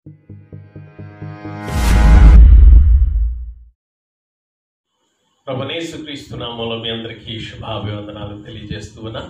ప్రభనేసు క్రీస్తు నామంలో మీ అందరికీ శుభాభివందనాలు తెలియజేస్తూ ఉన్నా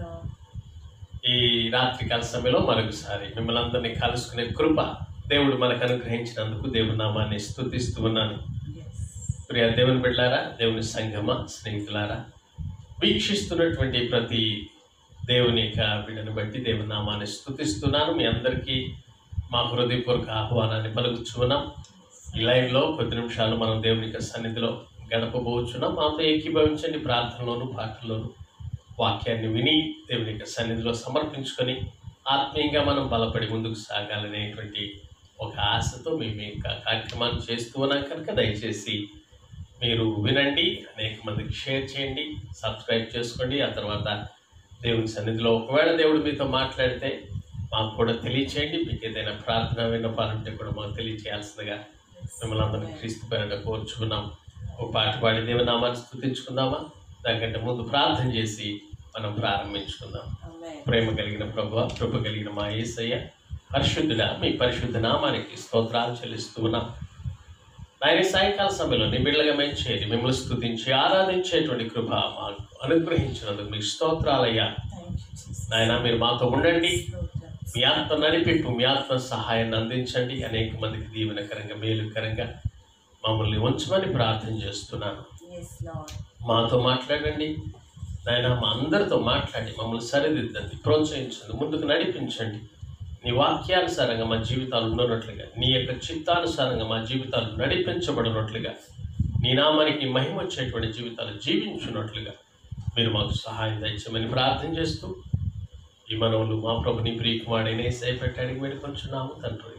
ఈ రాత్రికాల సమయంలో మరొకసారి మిమ్మల్ని అందరినీ కలుసుకునే కృప దేవుడు మనకు అనుగ్రహించినందుకు దేవుడి నామాన్ని స్తుతిస్తూ ఉన్నాను ప్రియ దేవుని బిడ్డారా దేవుని సంగమ స్నేహితులారా వీక్షిస్తున్నటువంటి ప్రతి దేవుని యొక్క బిడ్డను బట్టి దేవుని నామాన్ని స్తుతిస్తున్నాను మీ అందరికీ మా హృదయపూర్వక ఆహ్వానాన్ని పలుకుచున్నాం ఈ లైవ్లో కొద్ది నిమిషాలు మనం దేవుని యొక్క సన్నిధిలో గడపబోచున్నాం మాతో ఏకీభవించండి ప్రార్థనలోను పాటల్లోను వాక్యాన్ని విని దేవుని యొక్క సన్నిధిలో సమర్పించుకొని ఆత్మీయంగా మనం బలపడి ముందుకు సాగాలనేటువంటి ఒక ఆశతో మేము ఈ యొక్క కార్యక్రమాన్ని చేస్తూ ఉన్నాం కనుక దయచేసి మీరు వినండి అనేక మందికి షేర్ చేయండి సబ్స్క్రైబ్ చేసుకోండి ఆ తర్వాత దేవుని సన్నిధిలో ఒకవేళ దేవుడు మీతో మాట్లాడితే మాకు కూడా తెలియచేయండి మీకు ఏదైనా ప్రార్థన విన్నపాలంటే కూడా మాకు తెలియచేయాల్సిందిగా మిమ్మల్ని అందరినీ క్రీస్తు పేరుగా కోరుచుకున్నాం ఒక పాట పాడి దేవనామాన్ని స్థుతించుకుందామా దానికంటే ముందు ప్రార్థన చేసి మనం ప్రారంభించుకుందాం ప్రేమ కలిగిన ప్రభు కృప కలిగిన మా యేసయ్య పరిశుద్ధుడా మీ పరిశుద్ధ నామానికి స్తోత్రాలు చెల్లిస్తూ ఉన్నాం నాయన సాయంకాల సమయంలో నీ బిడ్డలుగా మేము చేరి మిమ్మల్ని స్తుతించి ఆరాధించేటువంటి కృప మాకు అనుగ్రహించినందుకు మీకు స్తోత్రాలయ్యా నాయన మీరు మాతో ఉండండి మీ ఆత్మ నడిపెట్టు మీ ఆత్మ సహాయాన్ని అందించండి అనేక మందికి దీవెనకరంగా మేలుకరంగా మమ్మల్ని ఉంచమని ప్రార్థన చేస్తున్నాను మాతో మాట్లాడండి నాయన మా అందరితో మాట్లాడి మమ్మల్ని సరిదిద్దండి ప్రోత్సహించండి ముందుకు నడిపించండి నీ వాక్యానుసారంగా మా జీవితాలు ఉండనట్లుగా నీ యొక్క చిత్తానుసారంగా మా జీవితాలు నడిపించబడినట్లుగా నీ నామానికి మహిమ వచ్చేటువంటి జీవితాలు జీవించున్నట్లుగా మీరు మాకు సహాయం దయచమని ప్రార్థన చేస్తూ ఈ మనవులు మా ప్రభుని ప్రియకుమారుడైన ఏసై పెట్టడానికి వేడుకొంచున్నాము తండ్రి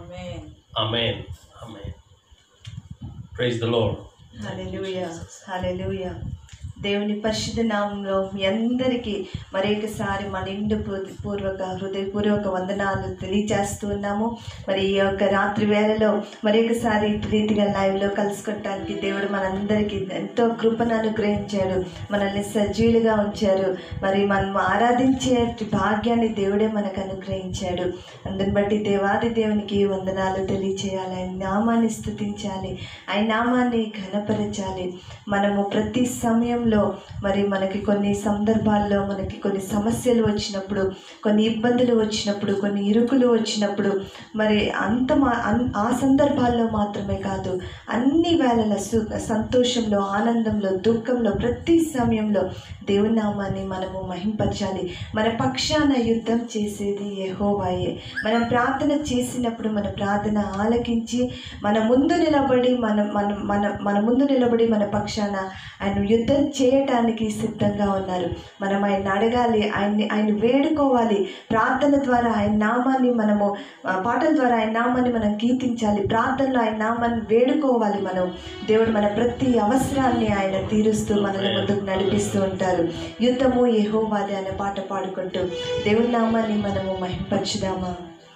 amen amen praise the lord hallelujah hallelujah దేవుని పరిశుద్ధ నామంలో మీ అందరికీ మరొకసారి మా నిండు పూర్- పూర్వక హృదయపూర్వక వందనాలు తెలియజేస్తూ ఉన్నాము మరి ఈ యొక్క రాత్రి వేళలో మరొకసారి ఇటు రీతిగా లైవ్లో కలుసుకోవటానికి దేవుడు మనందరికీ ఎంతో కృపను అనుగ్రహించాడు మనల్ని సజీవులుగా ఉంచారు మరి మనం ఆరాధించే భాగ్యాన్ని దేవుడే మనకు అనుగ్రహించాడు అందుని బట్టి దేవాది దేవునికి వందనాలు తెలియచేయాలి ఆయన నామాన్ని స్థుతించాలి ఆయన నామాన్ని ఘనపరచాలి మనము ప్రతి సమయంలో మరి మనకి కొన్ని సందర్భాల్లో మనకి కొన్ని సమస్యలు వచ్చినప్పుడు కొన్ని ఇబ్బందులు వచ్చినప్పుడు కొన్ని ఇరుకులు వచ్చినప్పుడు మరి అంత మా- అన్- ఆ సందర్భాల్లో మాత్రమే కాదు అన్ని వేళల సు సంతోషంలో ఆనందంలో దుఃఖంలో ప్రతి సమయంలో దేవుని నామాన్ని మనము మహింపరచాలి మన పక్షాన యుద్ధం చేసేది యెహోవాయే మనం ప్రార్థన చేసినప్పుడు మన ప్రార్థన ఆలకించి మన ముందు నిలబడి మన మన మన మన ముందు నిలబడి మన పక్షాన ఆయన యుద్ధం చేయటానికి సిద్ధంగా ఉన్నారు మనం ఆయన అడగాలి ఆయన్ని ఆయన వేడుకోవాలి ప్రార్థన ద్వారా ఆయన నామాన్ని మనము ఆ, పాటల ద్వారా ఆయన నామాన్ని మనం కీర్తించాలి ప్రార్థనలో ఆయన నామాన్ని వేడుకోవాలి మనం దేవుడు మన ప్రతి అవసరాన్ని ఆయన తీరుస్తూ మనల్ని ముందుకు నడిపిస్తూ ఉంటారు యుద్ధము యెహోవాది అనే పాట పాడుకుంటూ దేవుని నామాన్ని మనము మహింపరచుదామా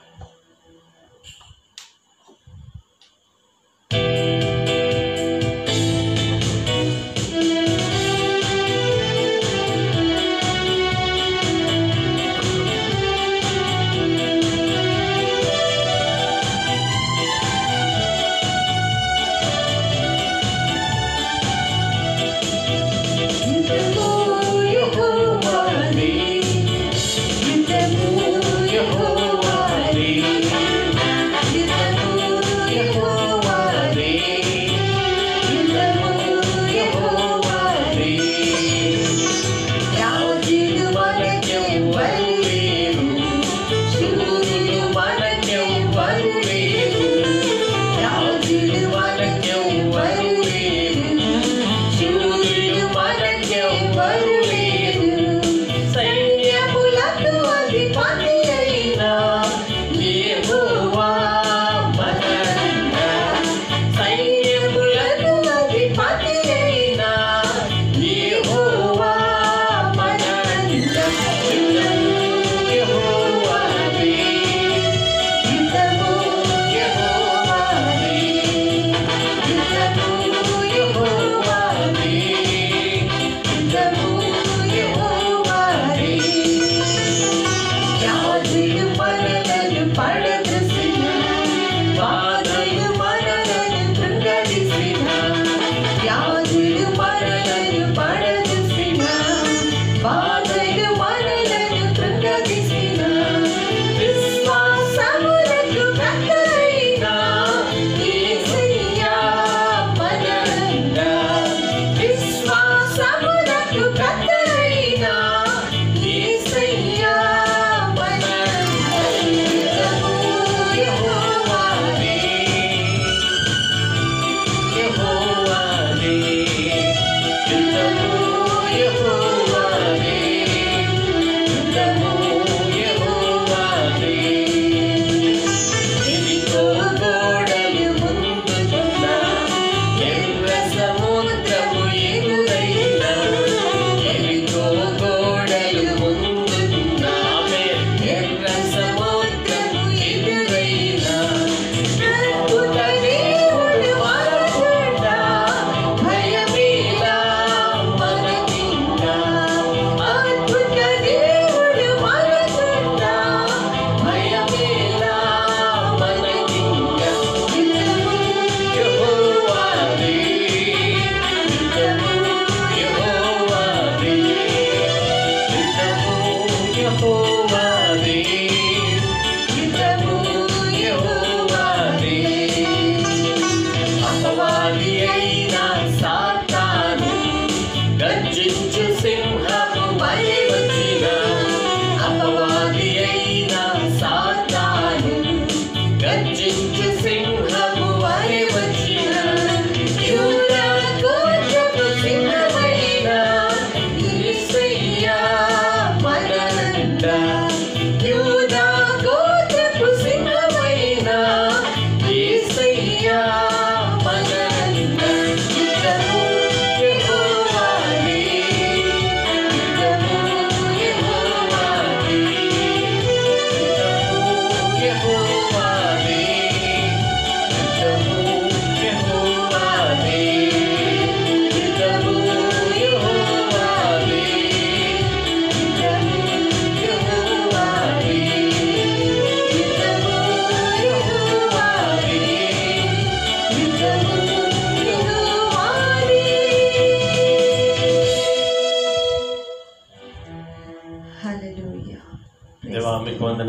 యుద్ధము యెహోవాది యుద్ధము యెహోవాది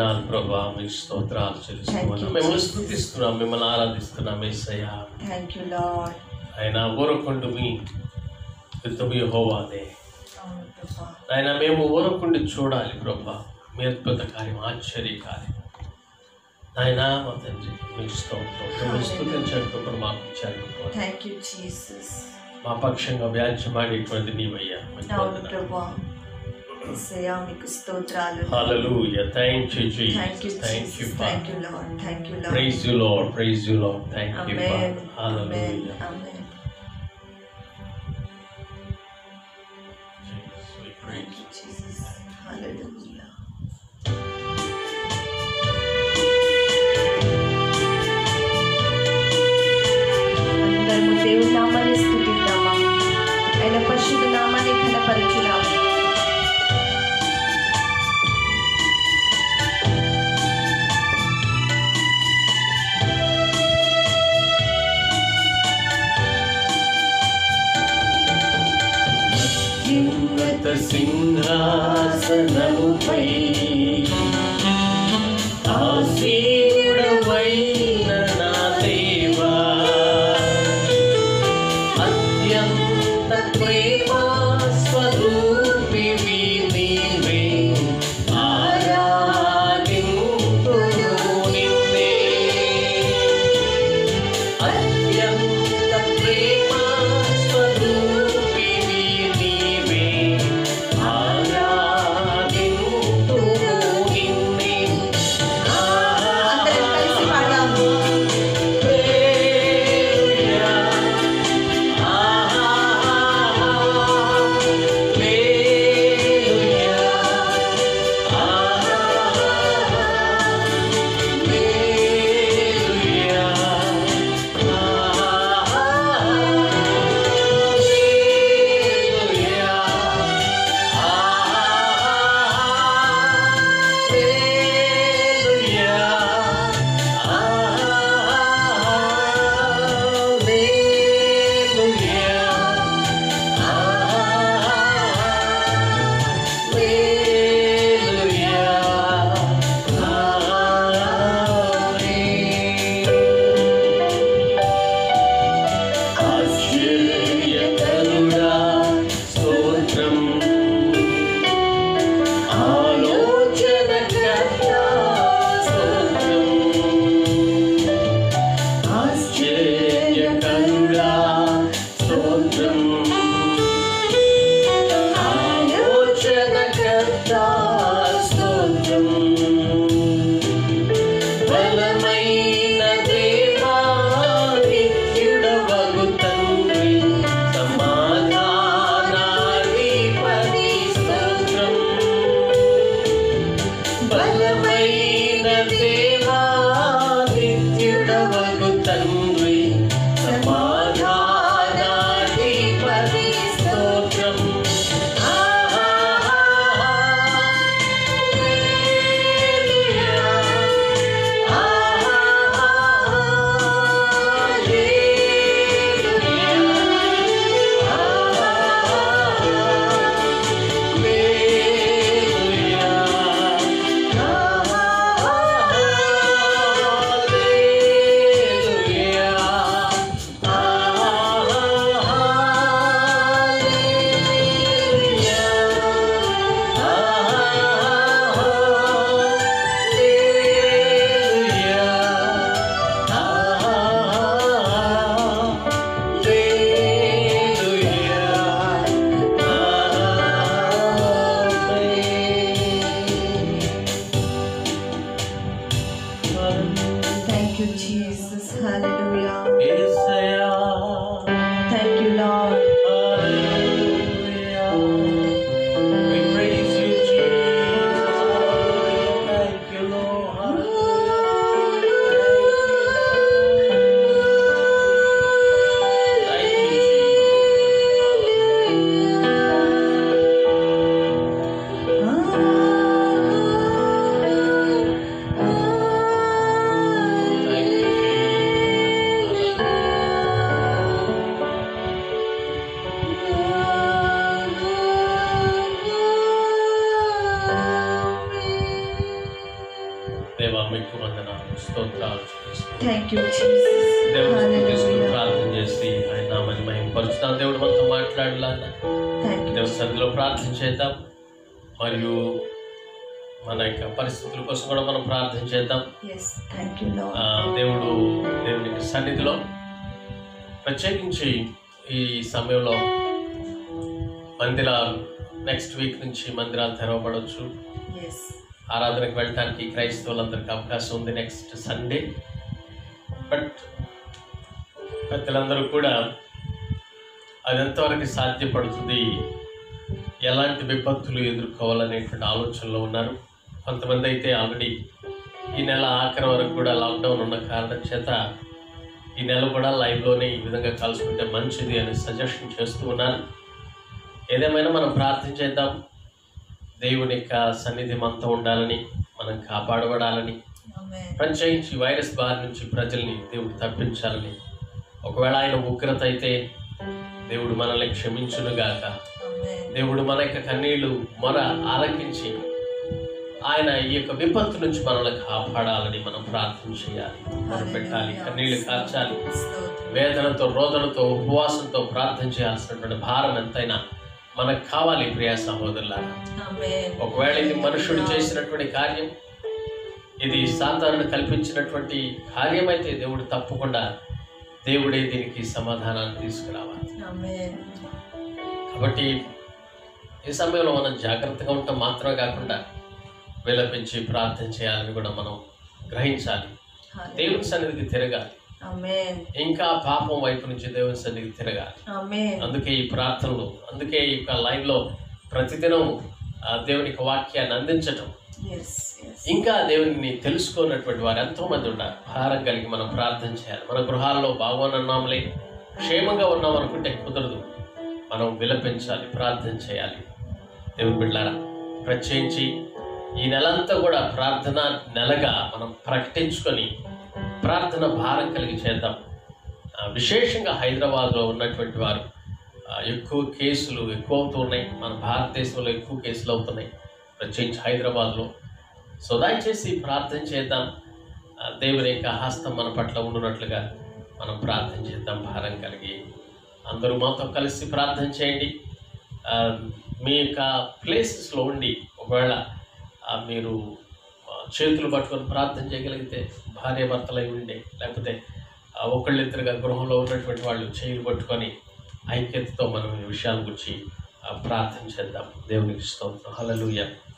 వందనాలు ప్రభా మీకు స్తోత్రాలు చెల్లిస్తున్నాం Thank you, మిమ్మల్ని Jesus. స్థుతిస్తున్నాం మిమ్మల్ని ఆరాధిస్తున్నాం ఏసయ్య థ్యాంక్ యూ లార్డ్ ఆయన ఊరకుండు మీ యుద్ధము యెహోవాదే అవును ప్రభా ఆయన మేము ఊరకుండి చూడాలి ప్రభా మీ అద్భుత కార్యం ఆశ్చర్య కార్యం ఆయన మా తండ్రి మీకు స్తోత్రం మిమ్మల్ని స్థుతించండి కృపను మాకు ఇచ్చారు ప్రభా. థ్యాంక్ యూ జీసస్ మా పక్షంగా వ్యాజ్యమాడేటువంటి నీవయ్యా అవును ప్రభా ఏసయ్యా మీకు స్తోత్రాలు Hallelujah. Thank you, thank you Jesus. Thank you, Jesus thank Father. You lord thank you lord Praise you, Lord. Praise you, Lord. Thank you, amen Father. Amen Hallelujah. Amen Jesus, we praise thank you. You Jesus hallelujah అందరము దేవుని నామాన్ని స్థుతిద్దామా ఆయన పరిశుద్ధ నామాన్ని ఘనపరచుదాము అత్యున్నత సింహాసనముపై ఆసీనుడవైన నా దేవా అత్యంత ప్రేమా స్వరూపివి నీవే ఆరాధింతును నిన్నే అత్యంత ప్రేమా స్వరూపివి నీవే ఆరాధింతును నిన్నే అందరం కలిసి పాడాము హల్లెలూయా స్తోత్రం ఆలోచనకర్తా స్తోత్రం ఆశ్చర్యకరుడా స్తోత్రం ఆలోచనకర్తా స్తోత్రం బలమైన దేవా నిత్యుడవగు తండ్రి సమాధానాధిపతి స్తోత్రం బలమైన దేవా నిత్యుడవగు తండ్రి సమాధానాధిపతి స్తోత్రం thank you Jesus hallelujah thank you lord We praise you, Jesus. Thank you, Lord. Thank you, Jesus. Thank you, Jesus. Thank you Jesus దేవుడు తీసుకుని హల్లెలూయా ప్రార్థన చేసి ఆయన నామని మహిమ పరుచుతాం దేవుడు మనతో మాట్లాడలాగా థ్యాంక్ యూ దేవుడి సన్నిధిలో ప్రార్థన చేద్దాం మరియు మన యొక్క పరిస్థితుల కోసం కూడా మనం ప్రార్థన చేద్దాం ఎస్ థ్యాంక్ యూ లార్డ్ ఆ, దేవుడు దేవునికి సన్నిధిలో ప్రత్యేకించి ఈ సమయంలో మందిరాలు నెక్స్ట్ వీక్ నుంచి మందిరాలు తెరవబడవచ్చు ఎస్ ఆరాధనకు వెళ్ళడానికి క్రైస్తవులందరికీ అవకాశం ఉంది నెక్స్ట్ సండే బట్ పెద్దలందరూ కూడా అది ఎంతవరకు సాధ్యపడుతుంది ఎలాంటి విపత్తులు ఎదుర్కోవాలనేటువంటి ఆలోచనలో ఉన్నారు కొంతమంది అయితే ఆల్రెడీ ఈ నెల ఆఖరి వరకు కూడా లాక్డౌన్ ఉన్న కారణం చేత ఈ నెల కూడా లైవ్లోనే ఈ విధంగా కలుసుకుంటే మంచిది అని సజెషన్ చేస్తూ ఉన్నారు ఏదేమైనా మనం ప్రార్థన చేద్దాం దేవుని యొక్క సన్నిధి మనతో ఉండాలని మనం కాపాడబడాలని ఆమేన్ ప్రత్యేకించి ఈ వైరస్ బారి నుంచి ప్రజల్ని దేవుడు తప్పించాలని ఒకవేళ ఆయన ఉగ్రత అయితే దేవుడు మనల్ని క్షమించునుగాక ఆమేన్ దేవుడు మన యొక్క కన్నీళ్లు మొర ఆలకించి ఆయన ఈ యొక్క విపత్తు నుంచి మనల్ని కాపాడాలని మనం ప్రార్థన చేయాలి మొర పెట్టాలి కన్నీళ్లు కార్చాలి స్తోత్రం వేదనతో రోదనతో ఉపవాసంతో ప్రార్థన చేయాల్సినటువంటి భారం ఎంతైనా మనకు కావాలి ప్రియ సహోదరులారా ఆమేన్ ఒకవేళ ఇది మనుషుడు చేసినటువంటి కార్యం ఇది సాతానుడు కల్పించినటువంటి కార్యం అయితే దేవుడు తప్పకుండా దేవుడే దీనికి సమాధానాన్ని తీసుకురావాలి ఆమేన్ కాబట్టి ఈ సమయంలో మనం జాగ్రత్తగా ఉండటం మాత్రమే కాకుండా విలపించి ప్రార్థన చేయాలని కూడా మనం గ్రహించాలి దేవుని సన్నిధికి తిరగాలి ఆమేన్ ఇంకా పాపం వైపు నుంచి దేవుని సన్నిధికి తిరగాలి ఆమేన్ అందుకే ఈ ప్రార్థనలు అందుకే ఈ యొక్క లైవ్లో ప్రతిదినం ఆ దేవునికి వాక్యాన్ని అందించటం ఎస్ ఎస్ ఇంకా దేవుని తెలుసుకోనటువంటి వారు ఎంతో మంది ఉంటారు భారం కలిగి మనం ప్రార్థన చేయాలి మన గృహాల్లో బాగోనన్నాంలే క్షేమంగా ఉన్నాం అనుకుంటే కుదరదు మనం విలపించాలి ప్రార్థన చేయాలి దేవుని బిడ్డారా ప్రత్యేకించి ఈ నెలంతా కూడా ప్రార్థన నెలగా మనం ప్రకటించుకొని ప్రార్థన భారం కలిగి చేద్దాం ఆ, విశేషంగా హైదరాబాద్లో ఉన్నటువంటి వారు ఆ, ఎక్కువ కేసులు ఎక్కువ అవుతున్నాయి మన భారతదేశంలో ఎక్కువ కేసులు అవుతున్నాయి ప్రత్యేకించి హైదరాబాద్లో సో దయచేసి ప్రార్థన చేద్దాం ఆ, దేవుని యొక్క హస్తం మన పట్ల ఉండునట్లుగా మనం ప్రార్థన చేద్దాం భారం కలిగి అందరూ మాతో కలిసి ప్రార్థన చేయండి ఆ, మీ యొక్క ప్లేసెస్లో ఉండి ఒకవేళ ఆ, మీరు ఆ, చేతులు పట్టుకొని ప్రార్థన చేయగలిగితే భార్య భర్తలై ఉండే లేకపోతే ఆ, ఒకళ్ళిద్దరుగా గృహంలో ఉన్నటువంటి వాళ్ళు చేతులు పట్టుకొని ఐక్యతతో మనం ఈ విషయాల గురించి ఆ, ప్రార్థన చేద్దాం దేవునికి స్తోత్రం హల్లెలూయ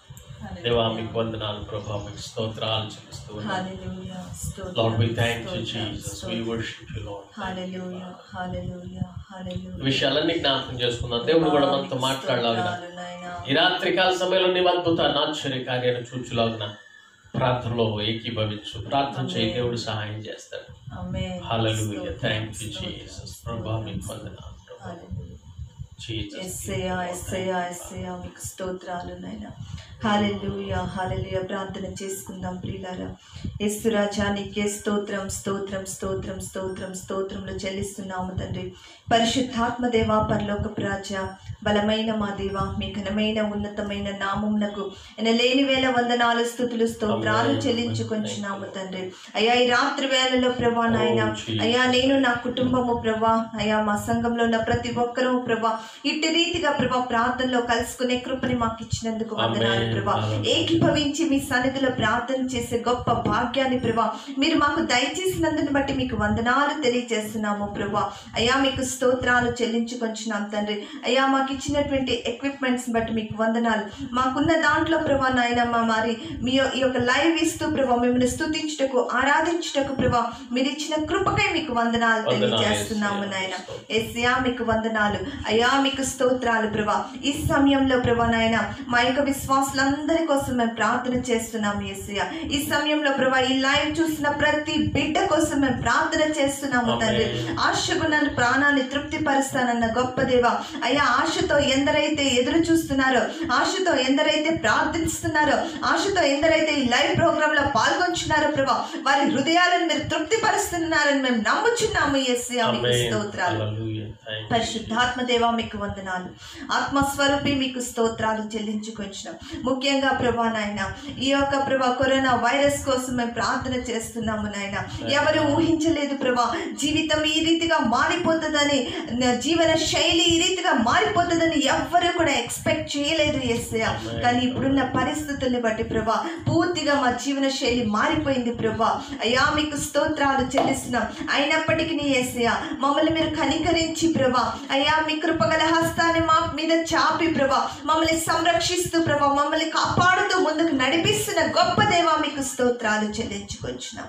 దేవా మీకు వందనాలు ప్రభా మీకు స్తోత్రాలు చెల్లిస్తూ ఉన్నాం. హల్లెలూయా స్తోత్రం Lord, we thank you, స్తోత్రం, Jesus. We స్తోత్రం. worship you, Lord. హల్లెలూయా హల్లెలూయా ఈ హల్లెలూయా విషయాలన్నీ జ్ఞాపకం చేసుకుందాం దేవుడు కూడా మనతో మాట్లాడలాగున స్తోత్రాలు నాయనా. ఈ రాత్రి కాల సమయంలో నీవు అద్భుత ఆశ్చర్య కార్యాన్ని చూచులాగున ప్రార్థనలో ఏకీభవించు ప్రార్థన చేయి దేవుడు సహాయం చేస్తాడు ఆమేన్. హల్లెలూయా స్తోత్రం, థ్యాంక్ యూ స్తోత్రం, జీసస్ స్తోత్రం, ప్రభా మీకు వందనాలు ప్రభా హల్లెలూయా. జీసస్ ఎస్సయా ఎస్సయా ఎస్సయా మీకు స్తోత్రాలు నాయన హాలెలూయా హాలెలూయా ప్రార్థన చేసుకుందాం ప్రియులారా యేసు రాజా నీకే స్తోత్రం స్తోత్రం స్తోత్రం స్తోత్రం స్తోత్రములు చెల్లిస్తున్నాము తండ్రి పరిశుద్ధాత్మ దేవా పరలోక రాజ బలమైన మా దేవ మీ ఘనమైన ఉన్నతమైన నామమునకు లేని వేల వందనాలు స్థుతులు స్తోత్రాలు Amen. చెల్లించుకొంచున్నాము తండ్రి అయ్యా ఈ రాత్రి వేళలో ప్రభా నాయన Oh, Jesus. అయ్యా నేను నా కుటుంబము ప్రభా అయ్యా మా సంఘంలో ఉన్న ప్రతి ఒక్కరూ ప్రభా ఇట్టి రీతిగా ప్రభా ప్రార్థనలో కలుసుకునే కృపని మాకు ఇచ్చినందుకు వందనాలు Amen. ప్రభా Hallelujah. ఏకీభవించి మీ సన్నిధిలో ప్రార్థన చేసే గొప్ప భాగ్యాన్ని ప్రభా మీరు మాకు దయచేసినందుని బట్టి మీకు వందనాలు తెలియజేస్తున్నాము ప్రభా అయ్యా మీకు స్తోత్రాలు చెల్లించుకొంచున్నాం తండ్రి అయ్యా మాకు ఇచ్చినటువంటి ఎక్విప్మెంట్స్ బట్టి మీకు వందనాలు మాకున్న దాంట్లో ప్రభా నాయన మా మరి మీ యొ- ఈ యొక్క లైవ్ ఇస్తూ ప్రభా మిమ్మల్ని స్తుతించుటకు ఆరాధించుటకు ప్రభా మీరు ఇచ్చిన కృపకై మీకు వందనాలు వందనాలు, తెలియజేస్తున్నాము యేసయ్య. నాయన ఎస్యా మీకు వందనాలు అయ్యా మీకు స్తోత్రాలు ప్రభా ఈ సమయంలో ప్రభా నాయన మా యొక్క విశ్వాసులందరి కోసం మేము ప్రార్థన చేస్తున్నాము ఎస్యా ఈ సమయంలో ప్రభా ఈ లైవ్ చూసిన ప్రతి బిడ్డ కోసం మేము ప్రార్థన చేస్తున్నాము తండ్రి ఆమేన్. ఆశకు నన్ను ప్రాణాన్ని తృప్తిపరుస్తానన్న గొప్ప దేవ అయ్యా ఆశతో ఎందరైతే ఎదురు చూస్తున్నారో ఆశతో ఎందరైతే ప్రార్థిస్తున్నారో ఆశతో ఎందరైతే ఈ లైవ్ ప్రోగ్రామ్ లో పాల్గొంటున్నారో ప్రభా వారి హృదయాలను మీరు తృప్తిపరుస్తున్నారని మేము నమ్ముచున్నాము ఎస్యా మీకు Amen. స్తోత్రాలు Hallelujah. థ్యాంక్ పరిశుద్ధాత్మ దేవా మీకు వందనాలు ఆత్మస్వరూపి మీకు స్తోత్రాలు చెల్లించుకొచ్చినాం ముఖ్యంగా ప్రభా నాయన ఈ యొక్క ప్రభా కరోనా వైరస్ కోసం మేము ప్రార్థన చేస్తున్నాము నాయన ఎవరు ఊహించలేదు ప్రభా జీవితం ఈ రీతిగా మారిపోతుందని న- జీవన శైలి ఈ రీతిగా మారిపోతుందని ఎవ్వరూ కూడా ఎక్స్పెక్ట్ చేయలేదు ఎస్ఐ కానీ ఇప్పుడున్న పరిస్థితుల్ని బట్టి ప్రభా పూర్తిగా మా జీవన శైలి మారిపోయింది ప్రభా అయ్యా మీకు స్తోత్రాలు చెల్లిస్తున్నాం అయినప్పటికీ నీ ఏసయ్య మమ్మల్ని మీరు కనికరించి ప్రభా అయ్యా మీ కృపగల హస్తాన్ని మా మీద చాపి ప్రభా మమ్మల్ని సంరక్షిస్తూ ప్రభా మమ్మల్ని కాపాడుతూ ముందుకు నడిపిస్తున్న గొప్ప దేవా మీకు స్తోత్రాలు చెల్లించుకొచ్చినాం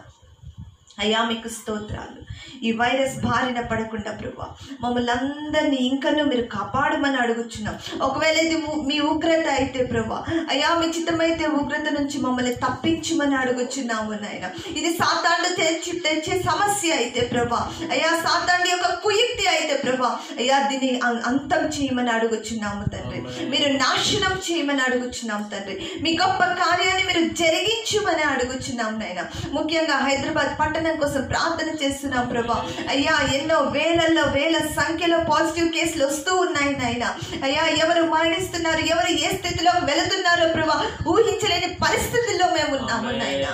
అయ్యా మీకు స్తోత్రాలు ఈ వైరస్ బారిన పడకుండా ప్రభా మమ్మల్ని అందరినీ ఇంకనూ మీరు కాపాడమని అడుగుచున్నాం ఒకవేళ ఇది ము- మీ ఉగ్రత అయితే ప్రభా అయ్యా మీ చిత్తమైతే ఉగ్రత నుంచి మమ్మల్ని తప్పించమని అడుగుచున్నాము నాయన ఇది సాతాండు తెచ్చి తెచ్చే సమస్య అయితే ప్రభా అయ్యా సాతాండు యొక్క కుయుక్తి అయితే ప్రభా అయ్యా దీన్ని అం- అంతం చేయమని అడుగుచున్నాము తండ్రి మీరు నాశనం చేయమని అడుగుచున్నాం తండ్రి మీ గొప్ప కార్యాన్ని మీరు జరిగించమని అడుగుచున్నాం నాయన ముఖ్యంగా హైదరాబాద్ పట్టణం కోసం ప్రార్థన చేస్తున్నాం ప్రభా అయ్యా ఎన్నో వేలల్లో వేల సంఖ్యలో పాజిటివ్ కేసులు వస్తూ ఉన్నాయి నాయన అయ్యా ఎవరు మరణిస్తున్నారు ఎవరు ఏ స్థితిలోకి వెళుతున్నారో ప్రభా ఊహించలేని పరిస్థితుల్లో మేము ఉన్నాము నాయన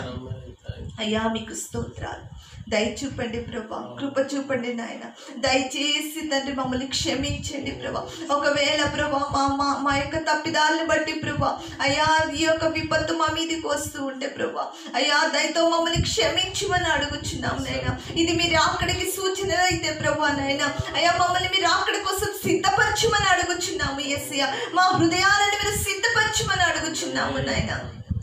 అయ్యా మీకు స్తోత్రాలు దయ చూపండి ప్రభా కృప చూపండి నాయన దయచేసి తండ్రి మమ్మల్ని క్షమించండి ప్రభా ఒకవేళ ప్రభా మా మా మా యొక్క తప్పిదాలను బట్టి ప్రభా అయ్యా ఈ యొక్క విపత్తు మా మీదకి వస్తూ ఉంటే ప్రభా అయ్యా దయతో మమ్మల్ని క్షమించమని అడుగుచున్నాం నాయన ఇది మీరు అక్కడికి సూచన అయితే ప్రభా నాయన అయ్యా మమ్మల్ని మీరు అక్కడి కోసం సిద్ధపరచమని అడుగుచున్నాము ఎస్సయ్య మా హృదయాలను మీరు సిద్ధపరచమని అడుగుచున్నాము నాయన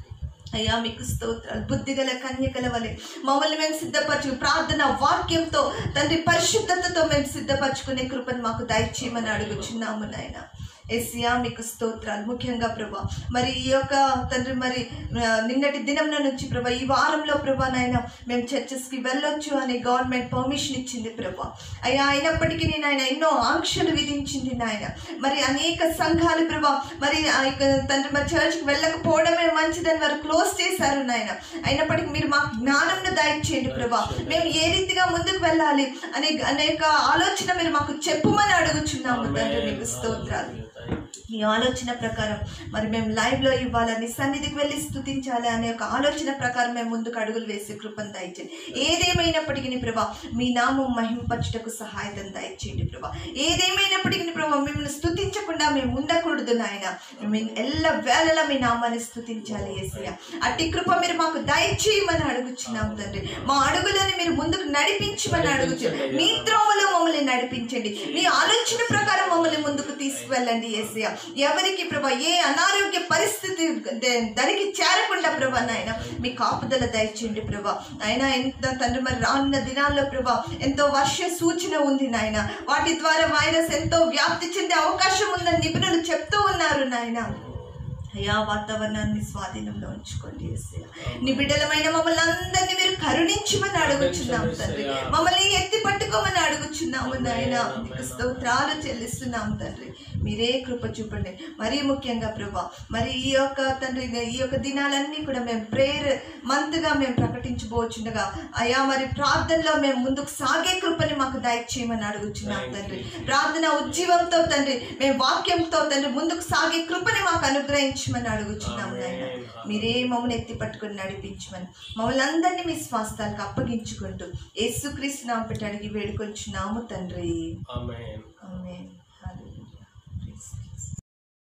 అయ్యా మీకు స్తోత్రాలు బుద్ధిగల కన్యకల వలె మమ్మల్ని మేము సిద్ధపరచు ప్రార్థన వాక్యంతో తండ్రి పరిశుద్ధతతో మేము సిద్ధపరచుకునే కృపను మాకు దయచేయమని అడుగుచున్నాము నాయన ఎస్యా మీకు స్తోత్రాలు ముఖ్యంగా ప్రభా మరి ఈ యొక్క తండ్రి మరి ఆ, నిన్నటి దినంలో నుంచి ప్రభా ఈ వారంలో ప్రభా నాయన మేము చర్చెస్కి వెళ్ళొచ్చు అని గవర్నమెంట్ పర్మిషన్ ఇచ్చింది ప్రభా అయ్యా అయినప్పటికీ నేను ఆయన ఎన్నో ఆంక్షలు విధించింది నాయన మరి అనేక సంఘాలు ప్రభా మరి ఆ యొక్క తండ్రి మరి చర్చ్కి వెళ్ళకపోవడమే మంచిదని వారు క్లోజ్ చేశారు నాయన అయినప్పటికీ మీరు మాకు జ్ఞానంను దయచేయండి ప్రభా మేము ఏ రీతిగా ముందుకు వెళ్ళాలి అనే అనేక ఆలోచన మీరు మాకు చెప్పుమని అడుగుచున్నాము తండ్రి మీకు స్తోత్రాలు మీ ఆలోచన ప్రకారం మరి మేము లైవ్లో ఇవ్వాలని సన్నిధికి వెళ్ళి స్థుతించాలి అనే ఒక ఆలోచన ప్రకారం మేము ముందుకు అడుగులు వేసి కృపను దయచేయండి ఏదేమైనప్పటికీ ప్రభా మీ నామం మహింపచ్చుటకు సహాయతం దయచేయండి ప్రభా ఏదేమైనప్పటికీ ప్రభా మిమ్మల్ని స్థుతించకుండా మేము ఉండకూడదు నాయన మేము ఎల్ల వేళలా మీ నామాన్ని స్థుతించాలి ఏసయ్య అట్టి కృప మీరు మాకు దయచేయమని అడుగుచున్నాం తండ్రి మా అడుగులని మీరు ముందుకు నడిపించమని అడుగుచు మీ త్రోవలో మమ్మల్ని నడిపించండి మీ ఆలోచన ప్రకారం మమ్మల్ని ముందుకు తీసుకువెళ్ళండి ఏసయ్య ఎవరికి ప్రభా ఏ అనారోగ్య పరిస్థితి ద- దరికి చేరకుండా ప్రభా నాయన మీ కాపుదల దయచేయండి ప్రభా ఆయన ఎంత తండ్రి మరి రానున్న దినాల్లో ప్రభా ఎంతో వర్ష సూచన ఉంది నాయన వాటి ద్వారా వైరస్ ఎంతో వ్యాప్తి చెందే అవకాశం ఉందని నిపుణులు చెప్తూ ఉన్నారు నాయన అయ్యా వాతావరణాన్ని స్వాధీనంలో ఉంచుకోండి యేసయ్య. నీ బిడ్డలమైన మమ్మల్ని అందరినీ మీరు కరుణించమని అడుగుచున్నాం తండ్రి మమ్మల్ని ఎత్తి పట్టుకోమని అడుగుచున్నాము నాయన నీకు స్తోత్రాలు చెల్లిస్తున్నాం తండ్రి మీరే కృప చూపండి మరీ ముఖ్యంగా ప్రభా మరి ఈ యొక్క తండ్రి ఈ యొక్క దినాలన్నీ కూడా మేము ప్రేయర్ మంత్గా మేము ప్రకటించబోచుండగా అయ్యా మరి ప్రార్థనలో మేము ముందుకు సాగే కృపని మాకు దయచేయమని అడుగుచున్నాం తండ్రి ప్రార్థన ఉజ్జీవంతో తండ్రి మేము వాక్యంతో తండ్రి ముందుకు సాగే కృపని మాకు అనుగ్రహించమని అడుగుచున్నాం నాయన మీరే మమ్మల్ని ఎత్తి పట్టుకొని నడిపించమని మమ్మల్ని అందరినీ మీ స్వాస్థాలకు అప్పగించుకుంటూ యేసుక్రీస్తు నామ పెట్టి అడిగి వేడుకొచ్చున్నాము తండ్రి ఆమేన్ ఆమేన్. హల్లెలూయా. Praise Jesus.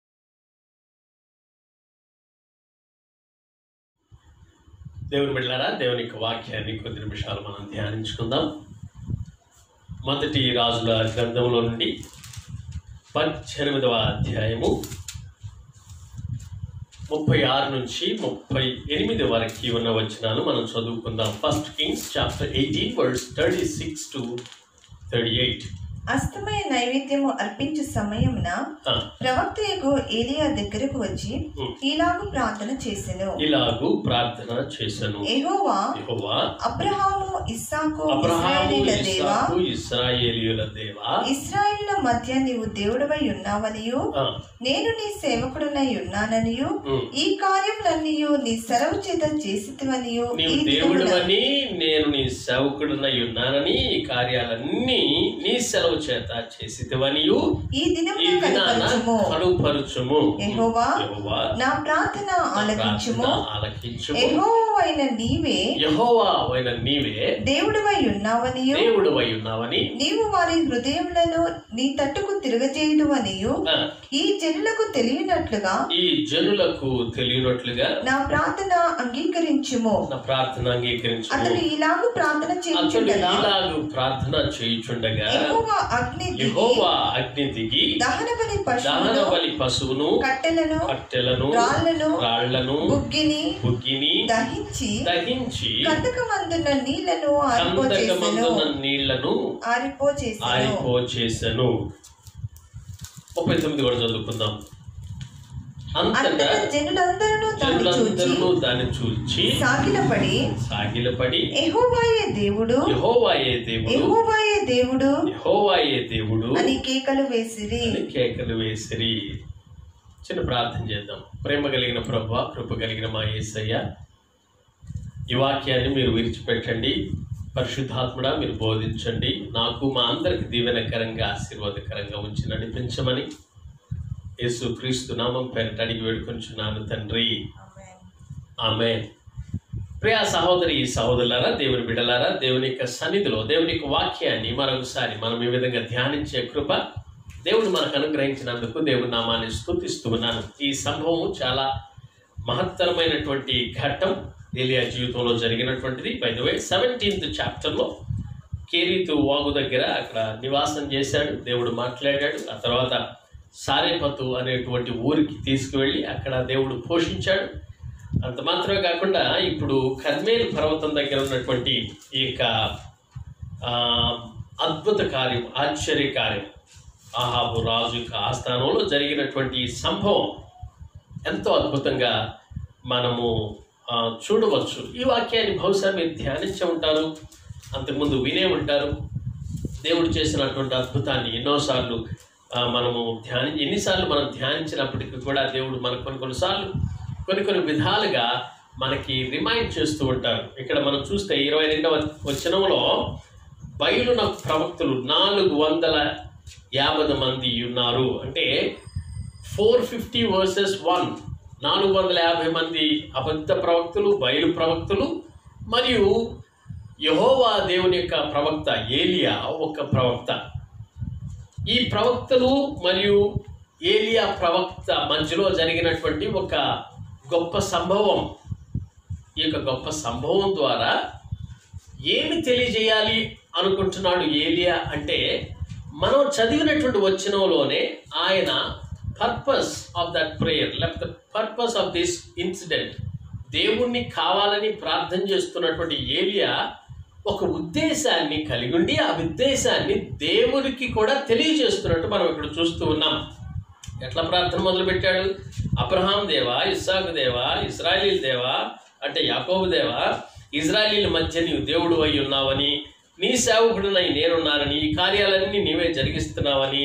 దేవుని బిడ్డారా దేవుని యొక్క వాక్యాన్ని కొద్ది నిమిషాలు మనం ధ్యానించుకుందాం మొదటి రాజుల గ్రంథంలో నుండి పద్దెనిమిదవ అధ్యాయము ముప్పై ఆరు నుంచి ముప్పై ఎనిమిది వరకు ఉన్న వచనాలు మనం చదువుకుందాం first kings chapter eighteen words thirty six to thirty eight అస్తమయ నైవేద్యము అర్పించు సమయమున ప్రవక్తయకు ఏలియా దగ్గరకు వచ్చి Hmm. ఇలాగు ప్రార్థన చేసెను ఇలాగూ ప్రార్థన చేశాను యెహోవా యెహోవా అబ్రహాము ఇస్సాకు అబ్రహాము ఇశ్రాయేలీల దేవా ఇస్సాకు ఇస్రాయేలీయుల దేవా ఇస్రాయేళ్ల మధ్య నీవు దేవుడవై ఉన్నావనియు ఆ, నేను నీ సేవకుడునై ఉన్నాననియు ఉమ్. ఈ కార్యములన్నీయు నీ సెలవు చేత చేసితివనియు ఈ నీవు దినమున దేవుడు అని నేను నీ సేవకుడునై ఉన్నానని ఈ కార్యాలన్నీ నీ సెలవు చేత చేసిదివనియు ఈ ఈ దినమున దినాన కనపరచుము కనుపరుచుము యెహోవా యెహోవా నా ప్రార్థన ఆలకించుము ప్రార్థన ఆలకించుము యెహోవైన నీవే యెహోవా అయిన నీవే దేవుడివై ఉన్నావనియు దేవుడు అయి ఉన్నావని నీవు వారి హృదయములను నీ తట్టుకు తిరగజేయుడువనియు ఆ, ఈ జనులకు తెలియనట్లుగా ఈ జనులకు తెలియనట్లుగా నా ప్రార్థన అంగీకరించుము నా ప్రార్థన అంగీకరించు అతడు ఇలాగ ప్రార్థన అతడు చేయుచుండగా ఇలాగు ప్రార్థన చేయుచుండగా యెహోవా అగ్ని దిగి యెహోవా అగ్ని దిగి దహన బలి దహన పశువును బలి పశువును కట్టెలను కట్టెలను రాళ్లను రాళ్లను బుగ్గిని బుగ్గిని దహించి దహించి కందకమందున నీళ్లను ఆరిపోచేసెను కందకమందున నీళ్లను ఆరిపోచేసెను ఆరిపోచేసను ముప్పై తొమ్మిది కూడా చదువుకుందాం అంతటా అంతటా జనులందరూ దాన్ని చూచి జనులందరూ దాన్ని చూచి సాగిలపడి సాగిలపడి ఎహోవాయే దేవుడు యెహోవాయే దేవుడు ఎహోవాయే దేవుడు యెహోవాయే దేవుడు అని కేకలు వేసిరి అని కేకలు వేసిరి చిన్న ప్రార్థన చేద్దాం ప్రేమ కలిగిన ప్రభు కృప కలిగిన మా యేసయ్య ఈ వాక్యాన్ని మీరు విడిచిపెట్టండి పరిశుద్ధాత్ముడా మీరు బోధించండి నాకు మా అందరికి దీవెనకరంగా ఆశీర్వాదకరంగా ఉంచి నడిపించమని యేసు క్రీస్తు నామం పేరిట అడిగి వేడుకొంచున్నాను తండ్రి ఆమె ప్రియా సహోదరి సహోదరులారా దేవుని బిడలారా దేవుని యొక్క సన్నిధిలో దేవుని యొక్క వాక్యాన్ని మరొకసారి మనం ఈ విధంగా ధ్యానించే కృప దేవుడు మనకు అనుగ్రహించినందుకు దేవుని నామాన్ని స్తుతిస్తూ ఉన్నాను ఈ సంభవం చాలా మహత్తరమైనటువంటి ఘట్టం ఏలియా జీవితంలో జరిగినటువంటిది బై ద వే సెవెంటీన్త్ చాప్టర్లో కేరీతు వాగు దగ్గర అక్కడ నివాసం చేశాడు దేవుడు మాట్లాడాడు ఆ తర్వాత సారేపతు అనేటువంటి ఊరికి తీసుకువెళ్ళి అక్కడ దేవుడు పోషించాడు అంత మాత్రమే కాకుండా ఇప్పుడు కర్మేలు పర్వతం దగ్గర ఉన్నటువంటి ఈ యొక్క ఆ, అద్భుత కార్యం ఆశ్చర్య కార్యం ఆహాబు రాజు యొక్క ఆస్థానంలో జరిగినటువంటి ఈ సంభవం ఎంతో అద్భుతంగా మనము ఆ, చూడవచ్చు ఈ వాక్యాన్ని బహుశా మీరు ధ్యానించే ఉంటారు అంతకుముందు వినే ఉంటారు దేవుడు చేసినటువంటి అద్భుతాన్ని ఎన్నోసార్లు ఆ, మనము ధ్యాని ఎన్నిసార్లు మనం ధ్యానించినప్పటికీ కూడా దేవుడు మనకు కొన్ని కొన్నిసార్లు కొన్ని కొన్ని విధాలుగా మనకి రిమైండ్ చేస్తూ ఉంటారు ఇక్కడ మనం చూస్తే ఇరవై రెండవ వచనంలో బయలున ప్రవక్తలు నాలుగు వందల యాభై మంది ఉన్నారు అంటే ఫోర్ ఫిఫ్టీ వర్సెస్ వన్ నాలుగు వందల యాభై మంది అబద్ధ ప్రవక్తలు బయలు ప్రవక్తలు మరియు యహోవా దేవుని యొక్క ప్రవక్త ఏలియా ఒక ప్రవక్త ఈ ప్రవక్తలు మరియు ఏలియా ప్రవక్త మధ్యలో జరిగినటువంటి ఒక గొప్ప సంభవం ఈ యొక్క గొప్ప సంభవం ద్వారా ఏమి తెలియజేయాలి అనుకుంటున్నాడు ఏలియా అంటే మనం చదివినటువంటి వచనంలోనే ఆయన పర్పస్ ఆఫ్ దట్ ప్రేయర్ లేకపోతే పర్పస్ ఆఫ్ దిస్ ఇన్సిడెంట్ దేవుణ్ణి కావాలని ప్రార్థన చేస్తున్నటువంటి ఏలియా ఒక ఉద్దేశాన్ని కలిగి ఉండి ఆ ఉద్దేశాన్ని దేవుడికి కూడా తెలియజేస్తున్నట్టు మనం ఇక్కడ చూస్తూ ఉన్నాం ఎట్లా ప్రార్థన మొదలుపెట్టాడు అబ్రహాం దేవా ఇస్సాకు దేవా ఇస్రాయలీల దేవా అంటే యాకోబు దేవా ఇజ్రాయలీల మధ్య నీవు దేవుడు అయి ఉన్నావని నీ సేవకుడునై నేనున్నానని ఈ కార్యాలన్నీ నీవే జరిగిస్తున్నావని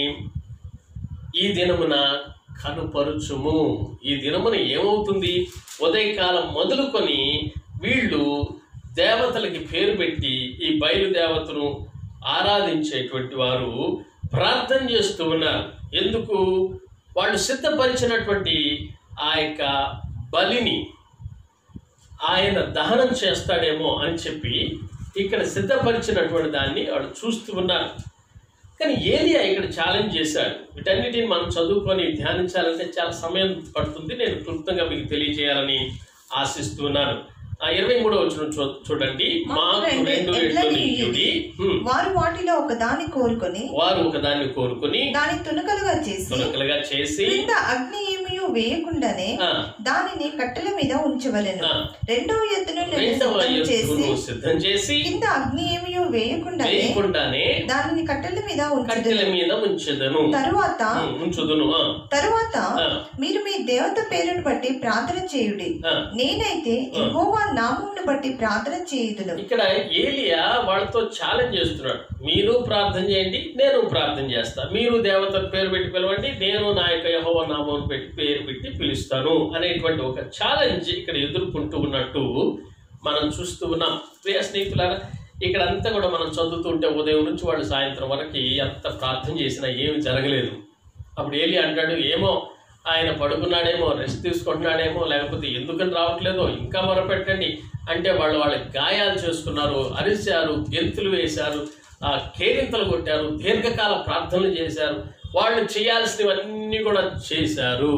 ఈ దినమున కనుపరుచుము ఈ దినమున ఏమవుతుంది ఉదయకాలం మొదలుకొని వీళ్ళు దేవతలకి పేరు పెట్టి ఈ బయలుదేవతను ఆరాధించేటువంటి వారు ప్రార్థన చేస్తూ ఉన్నారు ఎందుకు వాళ్ళు సిద్ధపరిచినటువంటి ఆ యొక్క బలిని ఆయన దహనం చేస్తాడేమో అని చెప్పి ఇక్కడ సిద్ధపరిచినటువంటి దాన్ని వాళ్ళు చూస్తూ ఉన్నారు కానీ ఏలియా ఇక్కడ ఛాలెంజ్ చేశాడు వీటన్నిటిని మనం చదువుకొని ధ్యానించాలంటే చాలా సమయం పడుతుంది నేను క్లుప్తంగా మీకు తెలియజేయాలని ఆశిస్తున్నాను ఆ ఇరవై మూడో వచ్చిన చూడండి మాకు రెండు ఎడ్లను ఇయ్యుడి హ్మ్. వారు వాటిలో ఒక దాన్ని కోరుకొని వారు ఒకదాన్ని కోరుకుని దాని తునకలుగా చేసి తునకలుగా చేసి క్రింద అగ్ని ఏమీ వేయకుండానే ఆ, దానిని కట్టెల మీద ఉంచవలెను ఆ, రెండవ ఎత్తును నేను రెండవ సిద్ధం చేసి ఎత్తును సిద్ధం చేసి కింద అగ్ని ఏమీ వేయకుండానే వేయకుండానే దానిని కట్టెల మీద కట్టెల ఉంచుదును మీద ఉంచెదను తరువాత ఉం, ఉంచుదును ఆ, తరువాత ఆ, మీరు మీ దేవత పేరును బట్టి ప్రార్థన చేయుడి ఆ. నేనైతే యెహోవా నామమును బట్టి ప్రార్థన చేయుదును ఇక్కడ ఏలియా వాళ్ళతో ఛాలెంజ్ చేస్తున్నాడు మీరు ప్రార్థన చేయండి నేను ప్రార్థన చేస్తా మీరు దేవత పేరు పెట్టి పిలవండి నేను నా యొక్క యహోవ నామం పెట్టి పేరు పెట్టి పిలుస్తాను అనేటువంటి ఒక ఛాలెంజ్ ఇక్కడ ఎదుర్కొంటూ ఉన్నట్టు మనం చూస్తూ ఉన్నాం ప్రియ స్నేహితులారా ఇక్కడ అంతా కూడా మనం చదువుతుంటే ఉదయం నుంచి వాళ్ళు సాయంత్రం వరకు ఎంత ప్రార్థన చేసినా ఏమి జరగలేదు అప్పుడు ఏలి అంటాడు ఏమో ఆయన పడుకున్నాడేమో రెస్ట్ తీసుకుంటున్నాడేమో లేకపోతే ఎందుకని రావట్లేదో ఇంకా మొరపెట్టండి అంటే వాళ్ళు వాళ్ళ గాయాలు చేసుకున్నారు అరిశారు గెంతులు వేశారు ఆ కేరింతలు కొట్టారు దీర్ఘకాల ప్రార్థనలు చేశారు వాళ్ళు చేయాల్సినవన్నీ కూడా చేశారు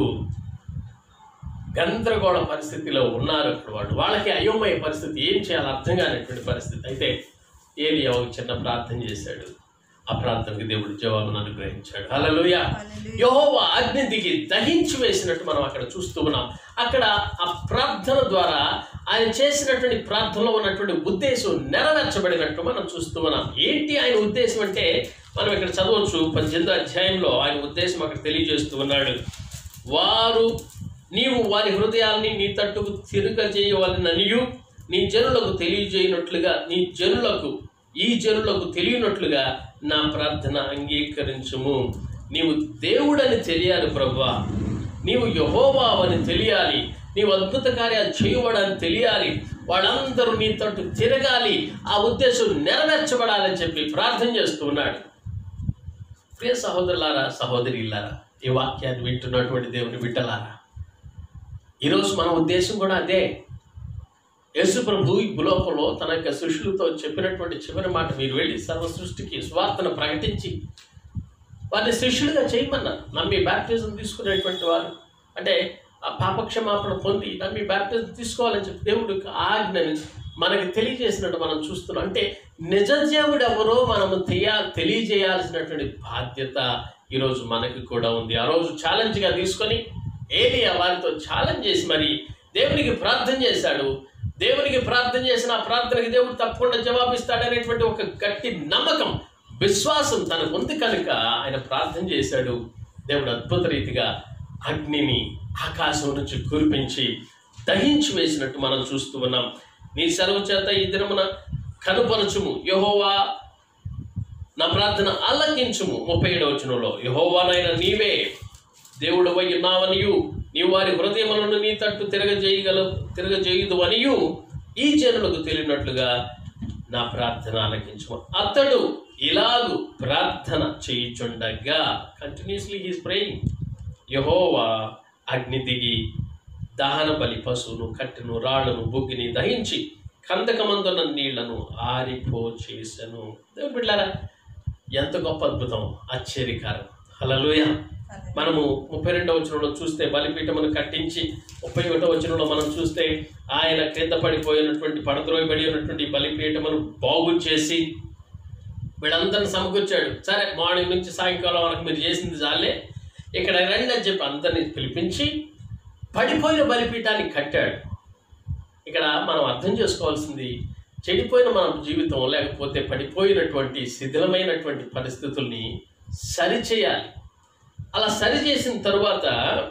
గందరగోళ పరిస్థితిలో ఉన్నారు అక్కడ వాళ్ళు వాళ్ళకి అయోమయ పరిస్థితి ఏం చేయాలో అర్థం కానటువంటి పరిస్థితి అయితే ఏలియా ఒక చిన్న ప్రార్థన చేశాడు ఆ ప్రార్థనకి దేవుడు జవాబును అనుగ్రహించాడు హల్లెలూయా యెహోవా అగ్ని దిగి దహించి వేసినట్టు మనం అక్కడ చూస్తూ ఉన్నాం అక్కడ ఆ ప్రార్థన ద్వారా ఆయన చేసినటువంటి ప్రార్థనలో ఉన్నటువంటి ఉద్దేశం నెరవేర్చబడినట్టు మనం చూస్తూ ఉన్నాం ఏంటి ఆయన ఉద్దేశం అంటే మనం ఇక్కడ చదవచ్చు పద్దెనిమిదో అధ్యాయంలో ఆయన ఉద్దేశం అక్కడ తెలియజేస్తూ ఉన్నాడు వారు నీవు వారి హృదయాల్ని నీ తట్టుకు తిరగజేయవలననియు నీ జనులకు తెలియజేయనట్లుగా నీ జనులకు ఈ జనులకు తెలియనట్లుగా నా ప్రార్థన అంగీకరించుము నీవు దేవుడని తెలియాలి ప్రభువా నీవు యహోవావని తెలియాలి నీవు అద్భుత కార్యాలు చేయబడని తెలియాలి వాళ్ళందరూ నీ తట్టు తిరగాలి ఆ ఉద్దేశం నెరవేర్చబడాలని చెప్పి ప్రార్థన చేస్తూ ఉన్నాడు ప్రియ సహోదరులారా సహోదరిలారా ఈ వాక్యాన్ని వింటున్నటువంటి దేవుని బిడ్డలారా ఈరోజు మన ఉద్దేశం కూడా అదే యేసు ప్రభు ఈ భూలోకంలో తన యొక్క శిష్యులతో చెప్పినటువంటి చివరి మాట మీరు వెళ్ళి సర్వ సృష్టికి స్వార్థను ప్రకటించి వారిని శిష్యులుగా చేయమన్నారు నమ్మి బ్యాప్టిజం తీసుకునేటువంటి వారు అంటే ఆ పాపక్షమాపణ పొంది నమ్మి బ్యాప్టిజం తీసుకోవాలని చెప్పి దేవుడు యొక్క ఆజ్ఞని మనకి తెలియజేసినట్టు మనం చూస్తున్నాం అంటే నిజ దేవుడు ఎవరో మనము తెలియ తెలియజేయాల్సినటువంటి బాధ్యత ఈరోజు మనకి కూడా ఉంది ఆ రోజు ఛాలెంజ్గా తీసుకొని ఏలియా వారితో ఛాలెంజ్ చేసి మరి దేవునికి ప్రార్థన చేశాడు దేవునికి ప్రార్థన చేసిన ఆ ప్రార్థనకి దేవుడు తప్పకుండా జవాబిస్తాడనేటువంటి ఒక గట్టి నమ్మకం విశ్వాసం తనకు ఉంది కనుక ఆయన ప్రార్థన చేశాడు దేవుడు అద్భుత రీతిగా అగ్నిని ఆకాశం నుంచి కురిపించి దహించి వేసినట్టు మనం చూస్తూ ఉన్నాం నీ సెలవు చేత ఈ దినమున కనుపరచుము యహోవా నా ప్రార్థన ఆలకించుము ముప్పై ఏడవ వచనంలో యహోవానైనా నీవే దేవుడు ఉన్నావనియు నీవు వారి హృదయములను నీ తట్టు తిరగజేయగల తిరగజేయదు అనియు ఈ జనులకు తెలియనట్లుగా నా ప్రార్థన ఆలకించు అతడు ఇలాగు ప్రార్థన చేయుచుండగా కంటిన్యూస్లీ హీస్ ప్రేయింగ్ యహోవా అగ్ని దిగి దహన బలి పశువును కట్టెను రాళ్లను బుగ్గిని దహించి కందకమందున్న నీళ్లను ఆరిపో చేసెను దేవుని బిడ్డలారా ఎంత గొప్ప అద్భుతం ఆశ్చర్యకారం హలలుయ మనము ముప్పై రెండవ వచనంలో చూస్తే బలిపీఠమును కట్టించి ముప్పై ఒకటో వచనంలో మనం చూస్తే ఆయన క్రింద పడిపోయినటువంటి పడద్రోయబడి ఉన్నటువంటి బలిపీఠమును బాగు చేసి వీళ్ళందరిని సమకూర్చాడు సరే మార్నింగ్ నుంచి సాయంకాలం వరకు మీరు చేసింది చాలే ఇక్కడ రండి అని చెప్పి అందరిని పిలిపించి పడిపోయిన బలిపీఠాన్ని కట్టాడు ఇక్కడ మనం అర్థం చేసుకోవాల్సింది చెడిపోయిన మన జీవితం లేకపోతే పడిపోయినటువంటి శిథిలమైనటువంటి పరిస్థితుల్ని సరిచేయాలి అలా సరి చేసిన తరువాత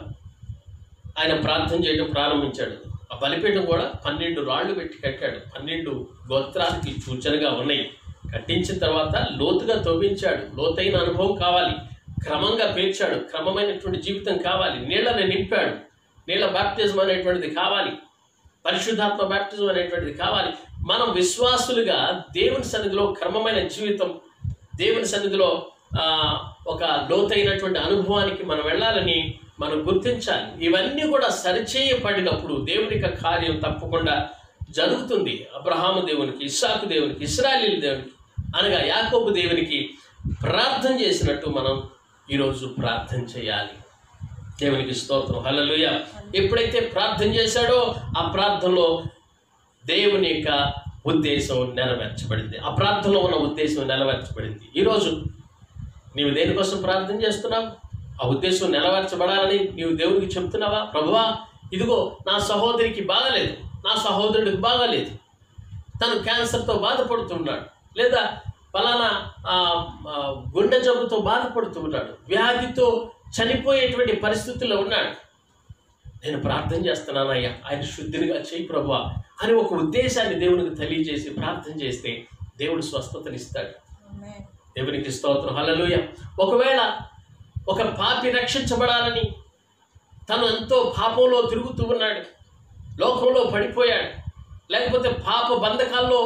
ఆయన ప్రార్థన చేయడం ప్రారంభించాడు ఆ బలిపీఠం కూడా పన్నెండు రాళ్ళు పెట్టి కట్టాడు పన్నెండు గోత్రాలకి సూచనగా ఉన్నాయి కట్టించిన తర్వాత లోతుగా తవ్వించాడు లోతైన అనుభవం కావాలి క్రమంగా పేర్చాడు క్రమమైనటువంటి జీవితం కావాలి నీళ్ళని నింపాడు నీళ్ళ బ్యాప్టిజం అనేటువంటిది కావాలి పరిశుద్ధాత్మ బ్యాప్టిజం అనేటువంటిది కావాలి మనం విశ్వాసులుగా దేవుని సన్నిధిలో క్రమమైన జీవితం దేవుని సన్నిధిలో ఆ, ఒక లోతైనటువంటి అనుభవానికి మనం వెళ్ళాలని మనం గుర్తించాలి ఇవన్నీ కూడా సరిచేయబడినప్పుడు దేవుని యొక్క కార్యం తప్పకుండా జరుగుతుంది అబ్రహాము దేవునికి ఇస్సాకు దేవునికి ఇస్రాయలీల దేవునికి అనగా యాకోబు దేవునికి ప్రార్థన చేసినట్టు మనం ఈరోజు ప్రార్థన చేయాలి దేవునికి స్తోత్రం హల్లెలూయా ఎప్పుడైతే ప్రార్థన చేశాడో ఆ ప్రార్థనలో దేవుని యొక్క ఉద్దేశం నెరవేర్చబడింది ఆ ప్రార్థనలో ఉన్న ఉద్దేశం నెరవేర్చబడింది ఈరోజు నీవు దేనికోసం ప్రార్థన చేస్తున్నావు ఆ ఉద్దేశం నెరవేర్చబడాలని నీవు దేవునికి చెప్తున్నావా ప్రభువా ఇదిగో నా సహోదరికి బాగలేదు నా సహోదరుడికి బాగలేదు తను క్యాన్సర్తో బాధపడుతున్నాడు లేదా ఫలానా ఆ, ఆ, గుండె జబ్బుతో బాధపడుతున్నాడు వ్యాధితో చనిపోయేటువంటి పరిస్థితుల్లో ఉన్నాడు నేను ప్రార్థన చేస్తున్నానయ్యా ఆయన శుద్ధినిగా చేయి ప్రభా అని ఒక ఉద్దేశాన్ని దేవునికి తెలియజేసి ప్రార్థన చేస్తే దేవుడు స్వస్థతనిస్తాడు దేవునికి స్తోత్రం హల్లెలూయ ఒకవేళ ఒక పాపి రక్షించబడాలని తను ఎంతో పాపంలో తిరుగుతూ ఉన్నాడు లోకంలో పడిపోయాడు లేకపోతే పాప బంధకాల్లో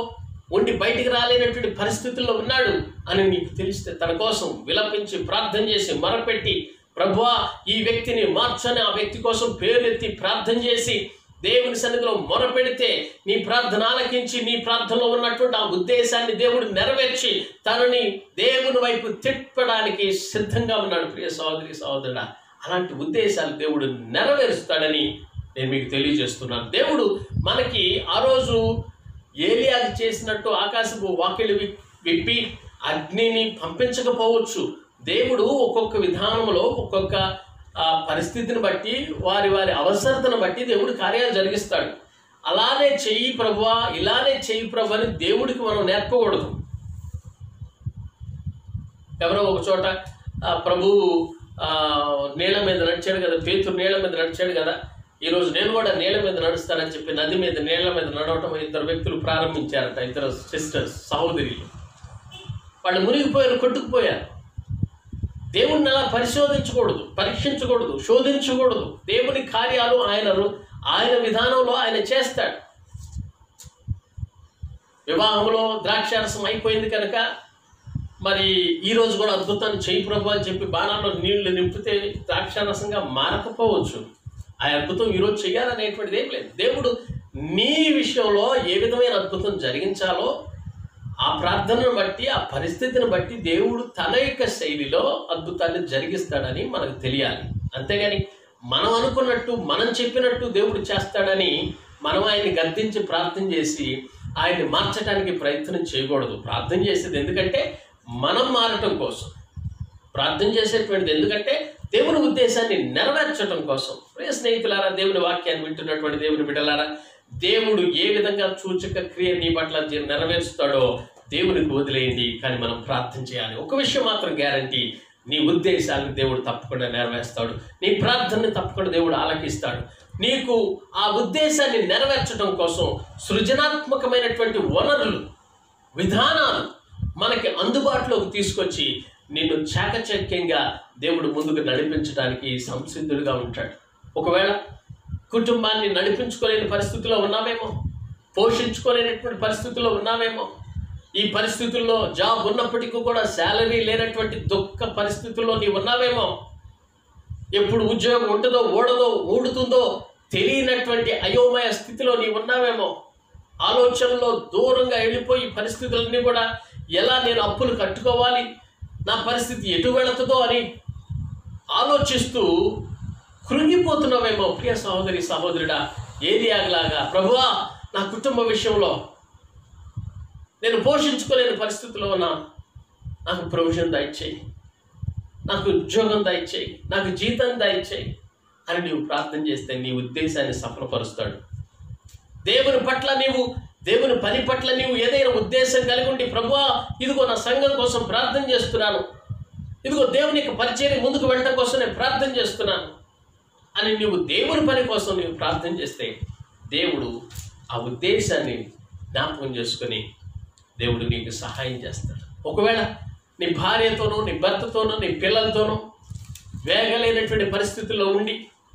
ఉండి బయటికి రాలేనటువంటి పరిస్థితుల్లో ఉన్నాడు అని నీకు తెలిస్తే తన కోసం విలపించి ప్రార్థన చేసి మొరపెట్టి ప్రభువా ఈ వ్యక్తిని మార్చని ఆ వ్యక్తి కోసం పేరెత్తి ప్రార్థన చేసి దేవుని సన్నిధిలో మొరపెడితే నీ ప్రార్థన ఆలకించి నీ ప్రార్థనలో ఉన్నటువంటి ఆ ఉద్దేశాన్ని దేవుడు నెరవేర్చి తనని దేవుని వైపు తిప్పడానికి సిద్ధంగా ఉన్నాడు ప్రియ సహోదరి సహోదరుడా అలాంటి ఉద్దేశాలు దేవుడు నెరవేరుస్తాడని నేను మీకు తెలియజేస్తున్నాను దేవుడు మనకి ఆ రోజు ఏలియాకి చేసినట్టు ఆకాశపు వాకిలి వి- విప్పి అగ్నిని పంపించకపోవచ్చు దేవుడు ఒక్కొక్క విధానంలో ఒక్కొక్క ఆ, పరిస్థితిని బట్టి వారి వారి అవసరతను బట్టి దేవుడు కార్యాలు జరిగిస్తాడు అలానే చెయ్యి ప్రభువా ఇలానే చెయ్యి ప్రభు అని దేవుడికి మనం నేర్పకూడదు ఎవరో ఒక చోట ఆ, ప్రభువు ఆ, నీళ్ళ మీద నడిచాడు కదా పేతురు నీళ్ళ మీద నడిచాడు కదా ఈరోజు నేను కూడా నీళ్ళ మీద నడుస్తానని చెప్పి నది మీద నీళ్ళ మీద నడవటం ఇద్దరు వ్యక్తులు ప్రారంభించారట ఇద్దరు సిస్టర్స్ సహోదరులు వాళ్ళు మునిగిపోయారు కొట్టుకుపోయారు దేవుణ్ణి అలా పరిశోధించకూడదు పరీక్షించకూడదు శోధించకూడదు దేవుని కార్యాలు ఆయన రు- ఆయన విధానంలో ఆయన చేస్తాడు వివాహంలో ద్రాక్షారసం అయిపోయింది కనుక మరి ఈ రోజు కూడా అద్భుతాన్ని చేయి ప్రభు అని చెప్పి బాణాల్లో నీళ్లు నింపితే ద్రాక్షారసంగా మారకపోవచ్చు ఆ అద్భుతం ఈరోజు చేయాలనేటువంటిది ఏం లేదు దేవుడు నీ విషయంలో ఏ విధమైన అద్భుతం జరిగించాలో ఆ ప్రార్థనను బట్టి ఆ పరిస్థితిని బట్టి దేవుడు తన యొక్క శైలిలో అద్భుతాన్ని జరిగిస్తాడని మనకు తెలియాలి అంతేగాని మనం అనుకున్నట్టు మనం చెప్పినట్టు దేవుడు చేస్తాడని మనం ఆయన్ని గద్దించి ప్రార్థన చేసి ఆయన్ని మార్చడానికి ప్రయత్నం చేయకూడదు ప్రార్థన చేసేది ఎందుకంటే మనం మారటం కోసం ప్రార్థన చేసేటువంటిది ఎందుకంటే దేవుని ఉద్దేశాన్ని నెరవేర్చడం కోసం ప్రియ స్నేహితులారా దేవుని వాక్యాన్ని వింటున్నటువంటి దేవుని బిడ్డలారా దేవుడు ఏ విధంగా సూచక క్రియ నీ పట్ల జ- నెరవేరుస్తాడో దేవునికి వదిలేయండి కానీ మనం ప్రార్థన చేయాలి ఒక విషయం మాత్రం గ్యారంటీ నీ ఉద్దేశాలను దేవుడు తప్పకుండా నెరవేరుస్తాడు నీ ప్రార్థనని తప్పకుండా దేవుడు ఆలకిస్తాడు నీకు ఆ ఉద్దేశాన్ని నెరవేర్చడం కోసం సృజనాత్మకమైనటువంటి వనరులు విధానాలు మనకి అందుబాటులోకి తీసుకొచ్చి నిన్ను చాకచక్యంగా దేవుడు ముందుకు నడిపించడానికి సంసిద్ధుడిగా ఉంటాడు ఒకవేళ కుటుంబాన్ని నడిపించుకోలేని పరిస్థితిలో ఉన్నామేమో పోషించుకోలేనటువంటి పరిస్థితుల్లో ఉన్నామేమో ఈ పరిస్థితుల్లో జాబ్ ఉన్నప్పటికీ కూడా శాలరీ లేనటువంటి దుఃఖ పరిస్థితుల్లో నీవు ఉన్నావేమో ఎప్పుడు ఉద్యోగం ఉంటుందో ఓడదో ఊడుతుందో తెలియనటువంటి అయోమయ స్థితిలో నీవు ఉన్నావేమో ఆలోచనలో దూరంగా వెళ్ళిపోయి పరిస్థితులన్నీ కూడా ఎలా నేను అప్పులు కట్టుకోవాలి నా పరిస్థితి ఎటు వెళుతుందో అని ఆలోచిస్తూ కృంగిపోతున్నావేమో ప్రియ సహోదరి సహోదరుడా ఏది ఆగలాగా ప్రభువా నా కుటుంబ విషయంలో నేను పోషించుకోలేని పరిస్థితిలో ఉన్నా నాకు ప్రొవిజన్ దయచేయి నాకు ఉద్యోగం దయచేయి నాకు జీతం దయచేయి అని నీవు ప్రార్థన చేస్తే నీ ఉద్దేశాన్ని సఫలపరుస్తాడు దేవుని పట్ల నీవు దేవుని పని పట్ల నీవు ఏదైనా ఉద్దేశం కలిగి ఉండి ప్రభువా ఇదిగో నా సంఘం కోసం ప్రార్థన చేస్తున్నాను ఇదిగో దేవుని యొక్క పరిచయం ముందుకు వెళ్ళడం కోసం నేను ప్రార్థన చేస్తున్నాను అని నీవు దేవుని పని కోసం నీవు ప్రార్థన చేస్తే దేవుడు ఆ ఉద్దేశాన్ని జ్ఞాపకం చేసుకొని దేవుడు నీకు సహాయం చేస్తాడు ఒకవేళ నీ భార్యతోనూ నీ భర్తతోనూ నీ పిల్లలతోనూ వేగలేనటువంటి పరిస్థితుల్లో ఉండి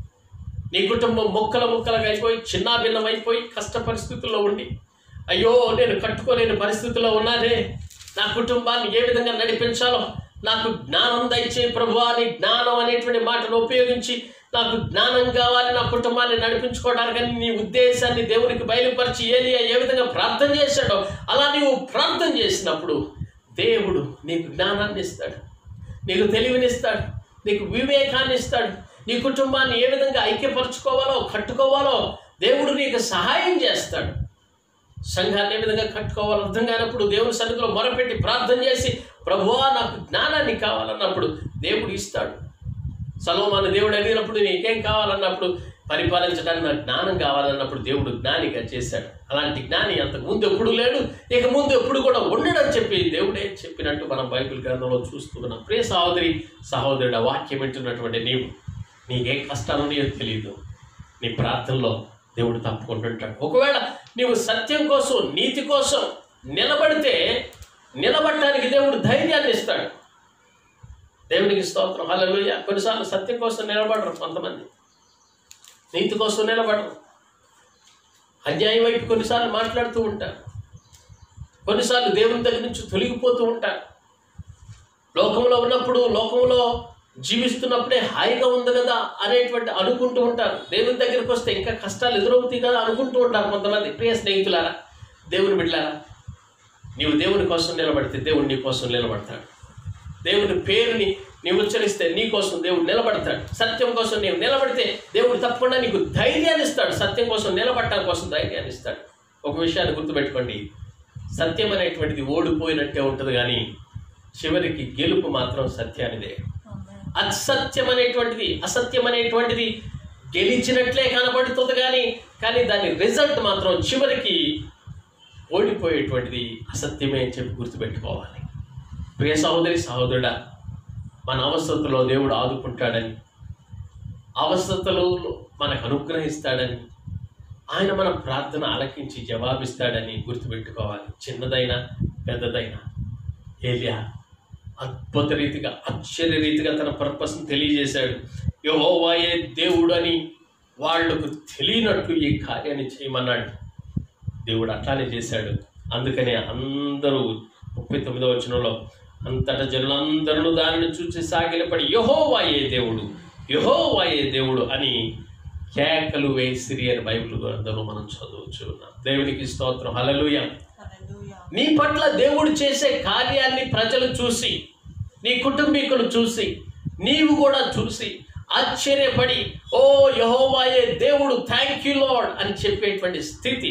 నీ కుటుంబం ముక్కల ముక్కలుగా అయిపోయి చిన్నాభిన్నం అయిపోయి కష్ట పరిస్థితుల్లో ఉండి అయ్యో నేను కట్టుకోలేని పరిస్థితిలో ఉన్నానే నా కుటుంబాన్ని ఏ విధంగా నడిపించాలో నాకు జ్ఞానం దయచే ప్రభు అని జ్ఞానం అనేటువంటి మాటను ఉపయోగించి నాకు జ్ఞానం కావాలి నా కుటుంబాన్ని నడిపించుకోవడానికి నీ ఉద్దేశాన్ని దేవునికి బయలుపరిచి ఏలియా ఏ విధంగా ప్రార్థన చేశాడో అలా నీవు ప్రార్థన చేసినప్పుడు దేవుడు నీకు జ్ఞానాన్ని ఇస్తాడు నీకు తెలివినిస్తాడు నీకు వివేకాన్ని ఇస్తాడు నీ కుటుంబాన్ని ఏ విధంగా ఐక్యపరచుకోవాలో కట్టుకోవాలో దేవుడు నీకు సహాయం చేస్తాడు సంఘాన్ని ఏ విధంగా కట్టుకోవాలో అర్థం కానప్పుడు దేవుని సన్నిధిలో మొరపెట్టి ప్రార్థన చేసి ప్రభువా నాకు జ్ఞానాన్ని కావాలన్నప్పుడు దేవుడు ఇస్తాడు సలోమాను దేవుడు అడిగినప్పుడు నీకేం కావాలన్నప్పుడు పరిపాలించడానికి నాకు జ్ఞానం కావాలన్నప్పుడు దేవుడు జ్ఞానిగా చేశాడు అలాంటి జ్ఞాని అంతకు ముందు ఎప్పుడు లేడు ఇక ముందు ఎప్పుడు కూడా ఉండడని చెప్పి దేవుడే చెప్పినట్టు మనం బైబిల్ గ్రంథంలో చూస్తూ ఉన్నాం ప్రియ సహోదరి సహోదరుడు వాక్యం వింటున్నటువంటి నీవు నీకేం కష్టాలు ఉన్నాయో తెలియదు నీ ప్రార్థనలో దేవుడు తప్పుకుంటుంటాడు ఒకవేళ నీవు సత్యం కోసం నీతి కోసం నిలబడితే నిలబడటానికి దేవుడు ధైర్యాన్ని ఇస్తాడు దేవునికి స్తోత్రం హల్లెలూయా కొన్నిసార్లు సత్యం కోసం నిలబడరు కొంతమంది నీతి కోసం నిలబడరు అన్యాయం వైపు కొన్నిసార్లు మాట్లాడుతూ ఉంటారు కొన్నిసార్లు దేవుని దగ్గర నుంచి తొలగిపోతూ ఉంటారు లోకంలో ఉన్నప్పుడు లోకంలో జీవిస్తున్నప్పుడే హాయిగా ఉంది కదా అనేటువంటి అనుకుంటూ ఉంటారు దేవుని దగ్గరికి వస్తే ఇంకా కష్టాలు ఎదురవుతాయి కదా అనుకుంటూ ఉంటారు కొంతమంది ప్రియ స్నేహితులారా దేవుని బిడ్డలారా నీవు దేవుని కోసం నిలబడితే దేవుడు నీ కోసం నిలబడతాడు దేవుని పేరుని నీవు ఉచ్చరిస్తే నీ కోసం దేవుడు నిలబడతాడు సత్యం కోసం నీవు నిలబడితే దేవుడు తప్పకుండా నీకు ధైర్యాన్ని ఇస్తాడు సత్యం కోసం నిలబడటం కోసం ధైర్యాన్ని ఇస్తాడు ఒక విషయాన్ని గుర్తుపెట్టుకోండి సత్యం అనేటువంటిది ఓడిపోయినట్టే ఉంటుంది కానీ చివరికి గెలుపు మాత్రం సత్యానిదే అసత్యం అనేటువంటిది అసత్యం అనేటువంటిది గెలిచినట్లే కనబడుతుంది కానీ కానీ దాని రిజల్ట్ మాత్రం చివరికి ఓడిపోయేటువంటిది అసత్యమే అని చెప్పి గుర్తుపెట్టుకోవాలి ప్రియ సహోదరి సహోదరుడా మన అవస్థతలో దేవుడు ఆదుకుంటాడని అవస్థతలో మనకు అనుగ్రహిస్తాడని ఆయన మన ప్రార్థన ఆలకించి జవాబిస్తాడని గుర్తుపెట్టుకోవాలి చిన్నదైనా పెద్దదైనా ఏలియా అద్భుత రీతిగా ఆశ్చర్య రీతిగా తన పర్పస్ని తెలియజేశాడు యెహోవాయే దేవుడు అని వాళ్లకు తెలియనట్టు ఈ కార్యాన్ని చేయమన్నాడు దేవుడు అట్లానే చేశాడు అందుకనే అందరూ ముప్పై తొమ్మిదో వచనంలో అంతటా జనులందరూ దానిని చూసి సాగిలపడి యహోవాయే దేవుడు యహోవాయే దేవుడు అని కేకలు వేసిరి అని బైబిల్ గ్రంథంలో మనం చదవచ్చు ఉన్నాం దేవునికి స్తోత్రం హల్లెలూయా నీ పట్ల దేవుడు చేసే కార్యాన్ని ప్రజలు చూసి నీ కుటుంబీకులు చూసి నీవు కూడా చూసి ఆశ్చర్యపడి ఓ యహోవాయే దేవుడు థ్యాంక్ యూ లార్డ్ అని చెప్పేటువంటి స్థితి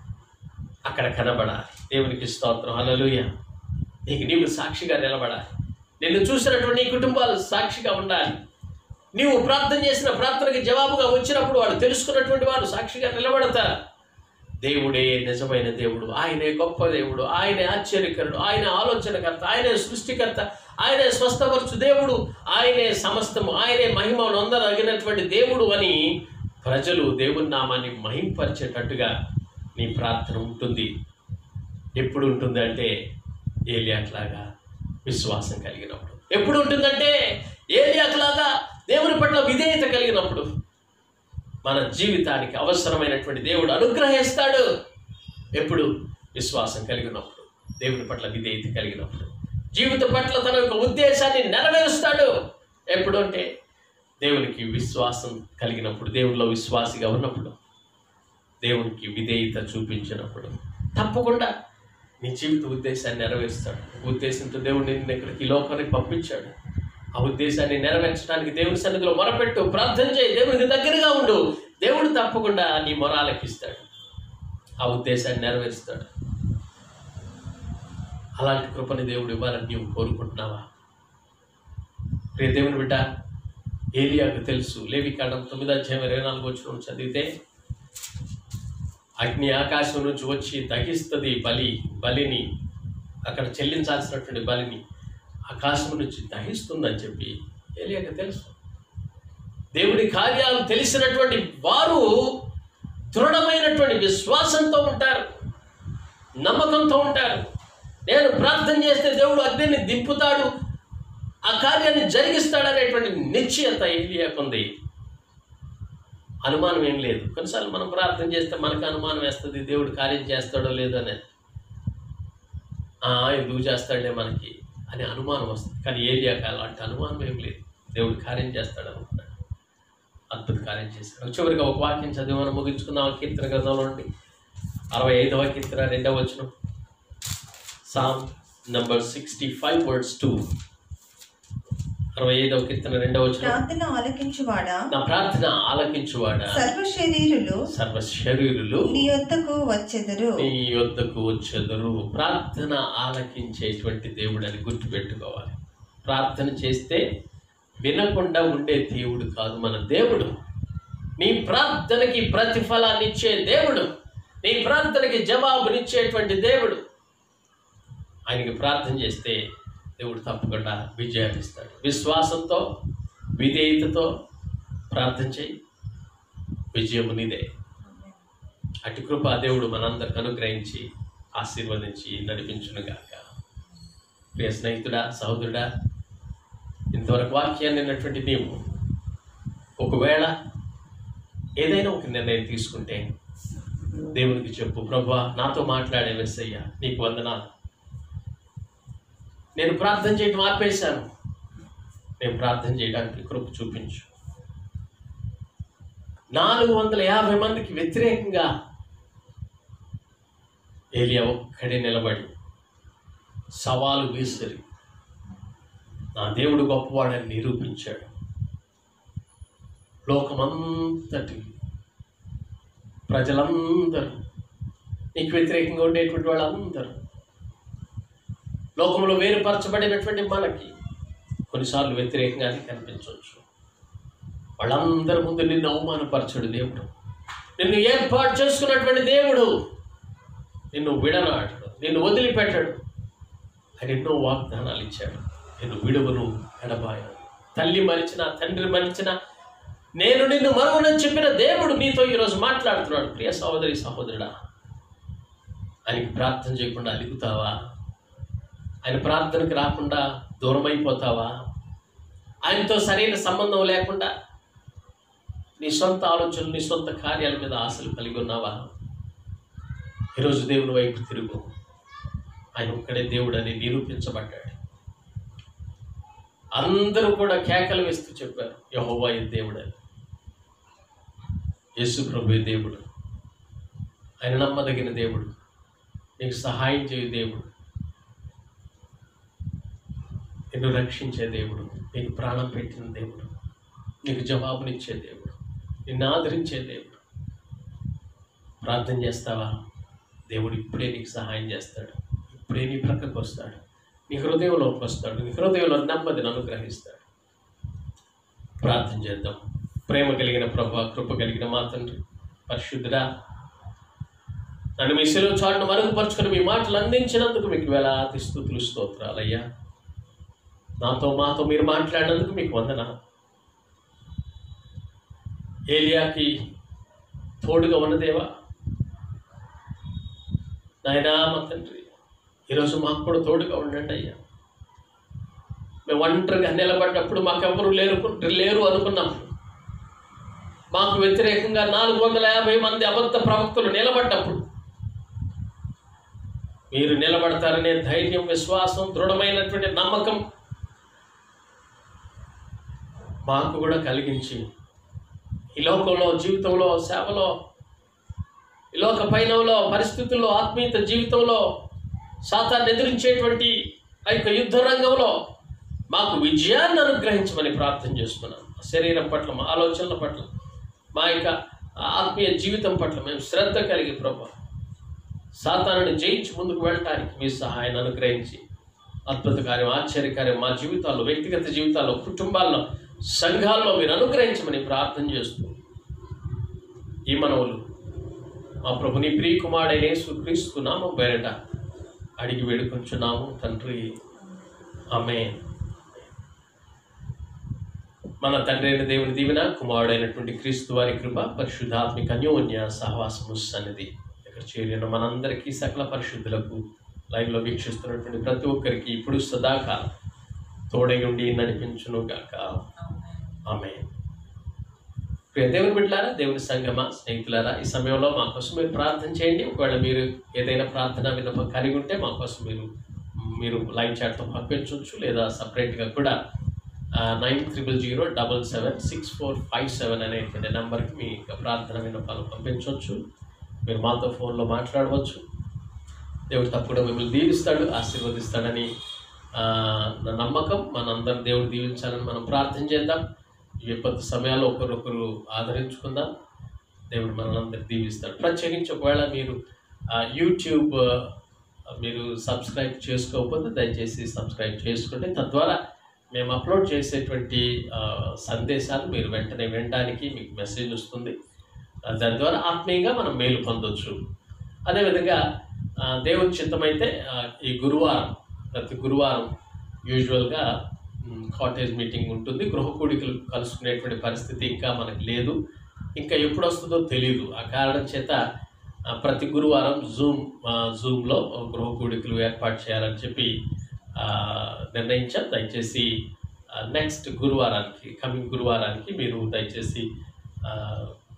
అక్కడ కనబడాలి దేవునికి స్తోత్రం హల్లెలూయా నీకు నీవు సాక్షిగా నిలబడాలి నిన్ను చూసినటువంటి నీ కుటుంబాలు సాక్షిగా ఉండాలి నీవు ప్రార్థన చేసిన ప్రార్థనకి జవాబుగా వచ్చినప్పుడు వాడు తెలుసుకున్నటువంటి వారు సాక్షిగా నిలబడతారు దేవుడే నిజమైన దేవుడు ఆయనే గొప్ప దేవుడు ఆయనే ఆశ్చర్యకరుడు ఆయన ఆలోచనకర్త ఆయనే సృష్టికర్త ఆయనే స్వస్థపరచు దేవుడు ఆయనే సమస్తము ఆయనే మహిమ నొందరగినటువంటి దేవుడు అని ప్రజలు దేవుని నామాన్ని మహింపరిచేటట్టుగా నీ ప్రార్థన ఉంటుంది ఎప్పుడు ఉంటుంది అంటే ఏలియాట్లాగా విశ్వాసం కలిగినప్పుడు ఎప్పుడు ఉంటుందంటే ఏలియాట్లాగా దేవుని పట్ల విధేయత కలిగినప్పుడు మన జీవితానికి అవసరమైనటువంటి దేవుడు అనుగ్రహిస్తాడు ఎప్పుడు విశ్వాసం కలిగినప్పుడు దేవుని పట్ల విధేయత కలిగినప్పుడు జీవిత పట్ల తన యొక్క ఉద్దేశాన్ని నెరవేరుస్తాడు ఎప్పుడు అంటే దేవునికి విశ్వాసం కలిగినప్పుడు దేవునిలో విశ్వాసిగా ఉన్నప్పుడు దేవునికి విధేయత చూపించినప్పుడు తప్పకుండా నీ జీవిత ఉద్దేశాన్ని నెరవేరుస్తాడు ఉద్దేశంతో దేవుడు నిన్ను ఇక్కడికి ఈ లోకానికి పంపించాడు ఆ ఉద్దేశాన్ని నెరవేర్చడానికి దేవుని సన్నిధిలో మొరపెట్టు ప్రార్థన చేయి దేవునికి దగ్గరగా ఉండు దేవుడు తప్పకుండా నీ మొర ఆలకిస్తాడు ఆ ఉద్దేశాన్ని నెరవేరుస్తాడు అలాంటి కృపని దేవుడు ఇవ్వాలని నీవు కోరుకుంటున్నావా ప్రియ దేవుని బిడ్డ ఏలియాకు తెలుసు లేవి కాండం తొమ్మిది అధ్యాయం ఇరవై నాలుగు వచ్చిన చదివితే అగ్ని ఆకాశం నుంచి వచ్చి దహిస్తుంది బలి బలిని అక్కడ చెల్లించాల్సినటువంటి బలిని ఆకాశం నుంచి దహిస్తుందని చెప్పి ఏలియాకు తెలుసు దేవుడి కార్యాలు తెలిసినటువంటి వారు దృఢమైనటువంటి విశ్వాసంతో ఉంటారు నమ్మకంతో ఉంటారు నేను ప్రార్థన చేస్తే దేవుడు అగ్నిని దింపుతాడు ఆ కార్యాన్ని జరిగిస్తాడనేటువంటి నిశ్చయత ఏలియాకుంది అనుమానం ఏం లేదు కొన్నిసార్లు మనం ప్రార్థన చేస్తే మనకు అనుమానం వేస్తుంది దేవుడు కార్యం చేస్తాడో లేదో అనేది "ఆ, ఎందుకు చేస్తాడే మనకి అనే అనుమానం వస్తుంది కానీ ఏలియాకి అలాంటి అనుమానం ఏం లేదు దేవుడు కార్యం చేస్తాడు అనుకున్నాడు అద్భుత కార్యం చేశాడు చివరిగా ఒక వాక్యం చదివి మనం ముగించుకుందాం కీర్తన గ్రంథంలో నుండి అరవై ఐదవ కీర్తన రెండవ వచ్చిన psalm number sixty five words two అరవై ఐదవ కీర్తన రెండవ వచ్చిన ప్రార్థన ఆలకించువాడా నా ప్రార్థన ఆలకించువాడా సర్వ శరీరులు సర్వ శరీరులు నీ యొద్దకు వచ్చెదరు నీ యొద్దకు వచ్చెదరు ప్రార్థన ఆలకించేటువంటి దేవుడు అని గుర్తుపెట్టుకోవాలి ప్రార్థన చేస్తే వినకుండా ఉండే దేవుడు కాదు మన దేవుడు నీ ప్రార్థనకి ప్రతిఫలాన్ని ఇచ్చే దేవుడు నీ ప్రార్థనకి జవాబునిచ్చేటువంటి దేవుడు ఆయనకి ప్రార్థన చేస్తే దేవుడు తప్పకుండా విజయాన్ని ఇస్తాడు విశ్వాసంతో విధేయతతో ప్రార్థన చేయి విజయము నీదే అటు కృప దేవుడు మనందరికి అనుగ్రహించి ఆశీర్వదించి నడిపించునుగాక ప్రియ స్నేహితుడా సహోదరుడా ఇంతవరకు వాక్యాన్ని విన్నటువంటి నీవు ఒకవేళ ఏదైనా ఒక నిర్ణయం తీసుకుంటే దేవునికి చెప్పు ప్రభా నాతో మాట్లాడే వెస్సయ్య నీకు వందనాలు నేను ప్రార్థన చేయడం ఆపేశాను నేను ప్రార్థన చేయడానికి కృప చూపించు నాలుగు వందల యాభై మందికి వ్యతిరేకంగా ఏలియా ఒక్కడే నిలబడి సవాలు విసిరి నా దేవుడు గొప్పవాడని నిరూపించాడు లోకమంతటి ప్రజలందరూ నీకు వ్యతిరేకంగా ఉండేటువంటి వాళ్ళందరూ లోకంలో వేరుపరచబడినటువంటి మనకి కొన్నిసార్లు వ్యతిరేకంగానే కనిపించవచ్చు వాళ్ళందరి ముందు నిన్ను అవమానపరచడు దేవుడు నిన్ను ఏర్పాటు చేసుకున్నటువంటి దేవుడు నిన్ను విడనాడు నిన్ను వదిలిపెట్టాడు ఆయన ఎన్నో వాగ్దానాలు ఇచ్చాడు నిన్ను విడువను ఎడబాయను తల్లి మరిచిన తండ్రి మరిచిన నేను నిన్ను మరుగునని చెప్పిన దేవుడు నీతో ఈరోజు మాట్లాడుతున్నాడు ప్రియ సహోదరి సహోదరుడా ఆయనకి ప్రార్థన చేయకుండా అలుగుతావా ఆయన ప్రార్థనకి రాకుండా దూరం అయిపోతావా ఆయనతో సరైన సంబంధం లేకుండా నీ సొంత ఆలోచనలు నీ సొంత కార్యాల మీద ఆశలు కలిగి ఉన్నావా ఈరోజు దేవుని వైపు తిరుగు ఆయన ఒక్కడే దేవుడు అని నిరూపించబడ్డాడు అందరూ కూడా కేకలు వేస్తూ చెప్పారు యహోవా ఈ దేవుడు అని యేసు ప్రభు ఈ దేవుడు ఆయన నమ్మదగిన దేవుడు నీకు సహాయం చేయు దేవుడు నిన్ను రక్షించే దేవుడు నీకు ప్రాణం పెట్టిన దేవుడు నీకు జవాబునిచ్చే దేవుడు నిన్ను ఆదరించే దేవుడు ప్రార్థన చేస్తావా దేవుడు ఇప్పుడే నీకు సహాయం చేస్తాడు ఇప్పుడే నీ ప్రక్కకు వస్తాడు నీ హృదయంలోకి వస్తాడు నీ హృదయంలో నెమ్మదిని అనుగ్రహిస్తాడు ప్రార్థన చేద్దాం ప్రేమ కలిగిన ప్రభా కృప కలిగిన మా తండ్రి పరిశుద్ధుడా నన్ను మీ సెలవు చాటును మరుగుపరుచుకొని మీ మాటలు అందించినందుకు మీకు వేలాది స్థుతులు స్తోత్రాలయ్యా నాతో మాతో మీరు మాట్లాడినందుకు మీకు వందన ఏలియాకి తోడుగా ఉన్నదేవా నాయనా మా తండ్రి ఈరోజు మాకు కూడా తోడుగా ఉండండి అయ్యా మేము ఒంటరిగా నిలబడ్డప్పుడు మాకెవరు లేరు లేరు అనుకున్నాం మాకు వ్యతిరేకంగా నాలుగు వందల యాభై మంది అబద్ధ ప్రవక్తలు నిలబడ్డప్పుడు మీరు నిలబడతారనే ధైర్యం విశ్వాసం దృఢమైనటువంటి నమ్మకం మాకు కూడా కలిగించి ఈ లోకంలో జీవితంలో సేవలో ఈ లోక పైనంలో పరిస్థితుల్లో ఆత్మీయత జీవితంలో సాతాన్ని ఎదిరించేటువంటి ఆ యొక్క యుద్ధ రంగంలో మాకు విజయాన్ని అనుగ్రహించమని ప్రార్థన చేస్తున్నాం మా శరీరం పట్ల మా ఆలోచనల పట్ల మా యొక్క ఆత్మీయ జీవితం పట్ల మేము శ్రద్ధ కలిగి ప్రభా సాతానుని జయించి ముందుకు వెళ్ళటానికి మీ సహాయాన్ని అనుగ్రహించి అద్భుత కార్యం ఆశ్చర్యకార్యం మా జీవితాల్లో వ్యక్తిగత జీవితాల్లో కుటుంబాల్లో సంఘాల్లో మీరు అనుగ్రహించమని ప్రార్థన చేస్తూ ఈ మనవులు మా ప్రభుని ప్రియ కుమారుడైన యేసుక్రీస్తు నామం పేరట అడిగి వేడుకొంచున్నాము తండ్రి ఆమె మన తండ్రి అయిన దేవుని దీవెన కుమారుడైనటువంటి క్రీస్తు వారి కృప పరిశుద్ధాత్మిక అన్యోన్య సహవాసము సన్నిధి ఇక్కడ చేరిన మనందరికీ సకల పరిశుద్ధులకు లైవ్లో వీక్షిస్తున్నటువంటి ప్రతి ఒక్కరికి ఇప్పుడు సదాకాలం తోడై ఉండి నడిపించును గాక ఆమె ప్రియ దేవుని బిడ్డలారా దేవుని సంగమ స్నేహితులారా ఈ సమయంలో మా కోసం మీరు ప్రార్థన చేయండి ఒకవేళ మీరు ఏదైనా ప్రార్థన విన్నపం కలిగి ఉంటే మా కోసం మీరు మీరు లైవ్ చాట్తో పంపించవచ్చు లేదా సపరేట్గా కూడా nine triple zero double seven six four five seven అనేటువంటి నెంబర్కి మీ యొక్క ప్రార్థన విన్నపాలు పంపించవచ్చు మీరు మాతో ఫోన్లో మాట్లాడవచ్చు దేవుడు తప్పకుండా మిమ్మల్ని దీవిస్తాడు ఆశీర్వదిస్తాడని ఆ, నా నమ్మకం మనందరం దేవుడు దీవించాలని మనం ప్రార్థన చేద్దాం ఈ విపత్తు సమయాల్లో ఒకరొకరు ఆదరించుకుందాం దేవుడు మనల్ని దీవిస్తాడు ప్రత్యేకించి ఒకవేళ మీరు ఆ, యూట్యూబ్ ఆ, మీరు సబ్స్క్రైబ్ చేసుకోకపోతే దయచేసి సబ్స్క్రైబ్ చేసుకుంటే తద్వారా మేము అప్లోడ్ చేసేటువంటి ఆ, సందేశాలు మీరు వెంటనే వినడానికి మీకు మెసేజ్ వస్తుంది ఆ, దాని ద్వారా ఆత్మీయంగా మనం మేలు పొందొచ్చు అదేవిధంగా ఆ, దేవుని చిత్తమైతే ఆ, ఈ గురువారం ప్రతి గురువారం యూజువల్గా కాటేజ్ మీటింగ్ ఉంటుంది గృహ కూడికలు కలుసుకునేటువంటి పరిస్థితి ఇంకా మనకు లేదు ఇంకా ఎప్పుడు వస్తుందో తెలియదు ఆ కారణం చేత ఆ, ప్రతి గురువారం జూమ్ ఆ, జూమ్లో గృహ కూడికలు ఏర్పాటు చేయాలని చెప్పి ఆ, నిర్ణయించాం దయచేసి నెక్స్ట్ గురువారానికి కమింగ్ గురువారానికి మీరు దయచేసి ఆ,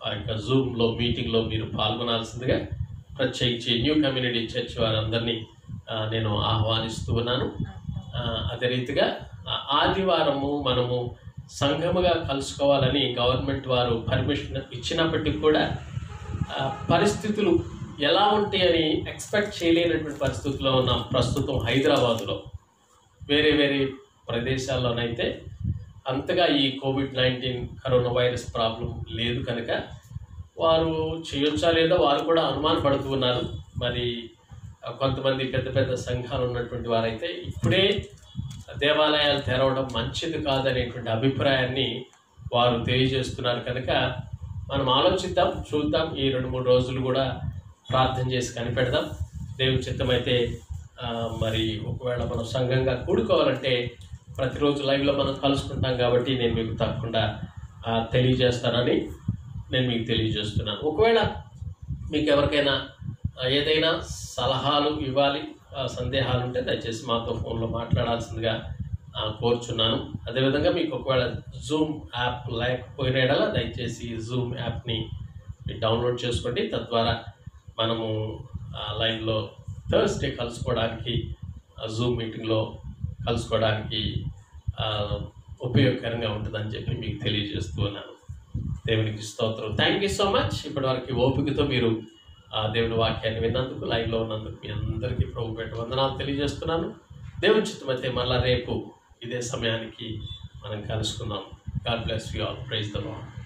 ఆ యొక్క జూమ్లో మీటింగ్లో మీరు పాల్గొనాల్సిందిగా ప్రత్యేకించి న్యూ కమ్యూనిటీ చర్చ్ వారందరినీ ఆ, నేను ఆహ్వానిస్తూ ఉన్నాను ఆ, అదే రీతిగా ఆ, ఆదివారము మనము సంఘముగా కలుసుకోవాలని గవర్నమెంట్ వారు పర్మిషన్ ఇచ్చినప్పటికీ కూడా ఆ, పరిస్థితులు ఎలా ఉంటాయని ఎక్స్పెక్ట్ చేయలేనటువంటి పరిస్థితుల్లో ఉన్నాం ప్రస్తుతం హైదరాబాదులో వేరే వేరే ప్రదేశాల్లోనైతే అంతగా ఈ COVID nineteen corona virus problem లేదు కనుక వారు చేయొచ్చా లేదా వారు కూడా అనుమానపడుతూ ఉన్నారు మరి ఆ, కొంతమంది పెద్ద పెద్ద సంఘాలు ఉన్నటువంటి వారైతే ఇప్పుడే దేవాలయాలు తెరవడం మంచిది కాదనేటువంటి అభిప్రాయాన్ని వారు తెలియజేస్తున్నారు కనుక మనం ఆలోచిద్దాం చూద్దాం ఈ రెండు మూడు రోజులు కూడా ప్రార్థన చేసి కనిపెడదాం దేవుని చిత్తమైతే ఆ, మరి ఒకవేళ మనం సంఘంగా కూడుకోవాలంటే ప్రతిరోజు లైవ్లో మనం కలుసుకుంటాం కాబట్టి నేను మీకు తప్పకుండా ఆ, తెలియజేస్తానని నేను మీకు తెలియజేస్తున్నాను ఒకవేళ మీకు ఎవరికైనా ఆ, ఏదైనా సలహాలు ఇవ్వాలి ఆ, సందేహాలు ఉంటే దయచేసి మాతో ఫోన్లో మాట్లాడాల్సిందిగా ఆ, కోరుచున్నాను అదేవిధంగా మీకు ఒకవేళ జూమ్ యాప్ లేకపోయిన యెడల దయచేసి జూమ్ యాప్ని మీరు డౌన్లోడ్ చేసుకోండి తద్వారా మనము ఆ, లైవ్లో థర్స్డే కలుసుకోవడానికి ఆ, జూమ్ మీటింగ్లో కలుసుకోవడానికి ఆ, ఉపయోగకరంగా ఉంటుందని చెప్పి మీకు తెలియజేస్తూ ఉన్నాను దేవునికి స్తోత్రం థ్యాంక్ యూ సో మచ్ ఇప్పటివరకు ఓపికతో మీరు ఆ దేవుని వాక్యాన్ని విన్నందుకు లైవ్లో ఉన్నందుకు మీ అందరికీ ప్రభు పెట్టి వందనాలు తెలియజేస్తున్నాను దేవుని చిత్తమైతే మళ్ళా రేపు ఇదే సమయానికి మనం కలుసుకుందాం God bless you all praise the lord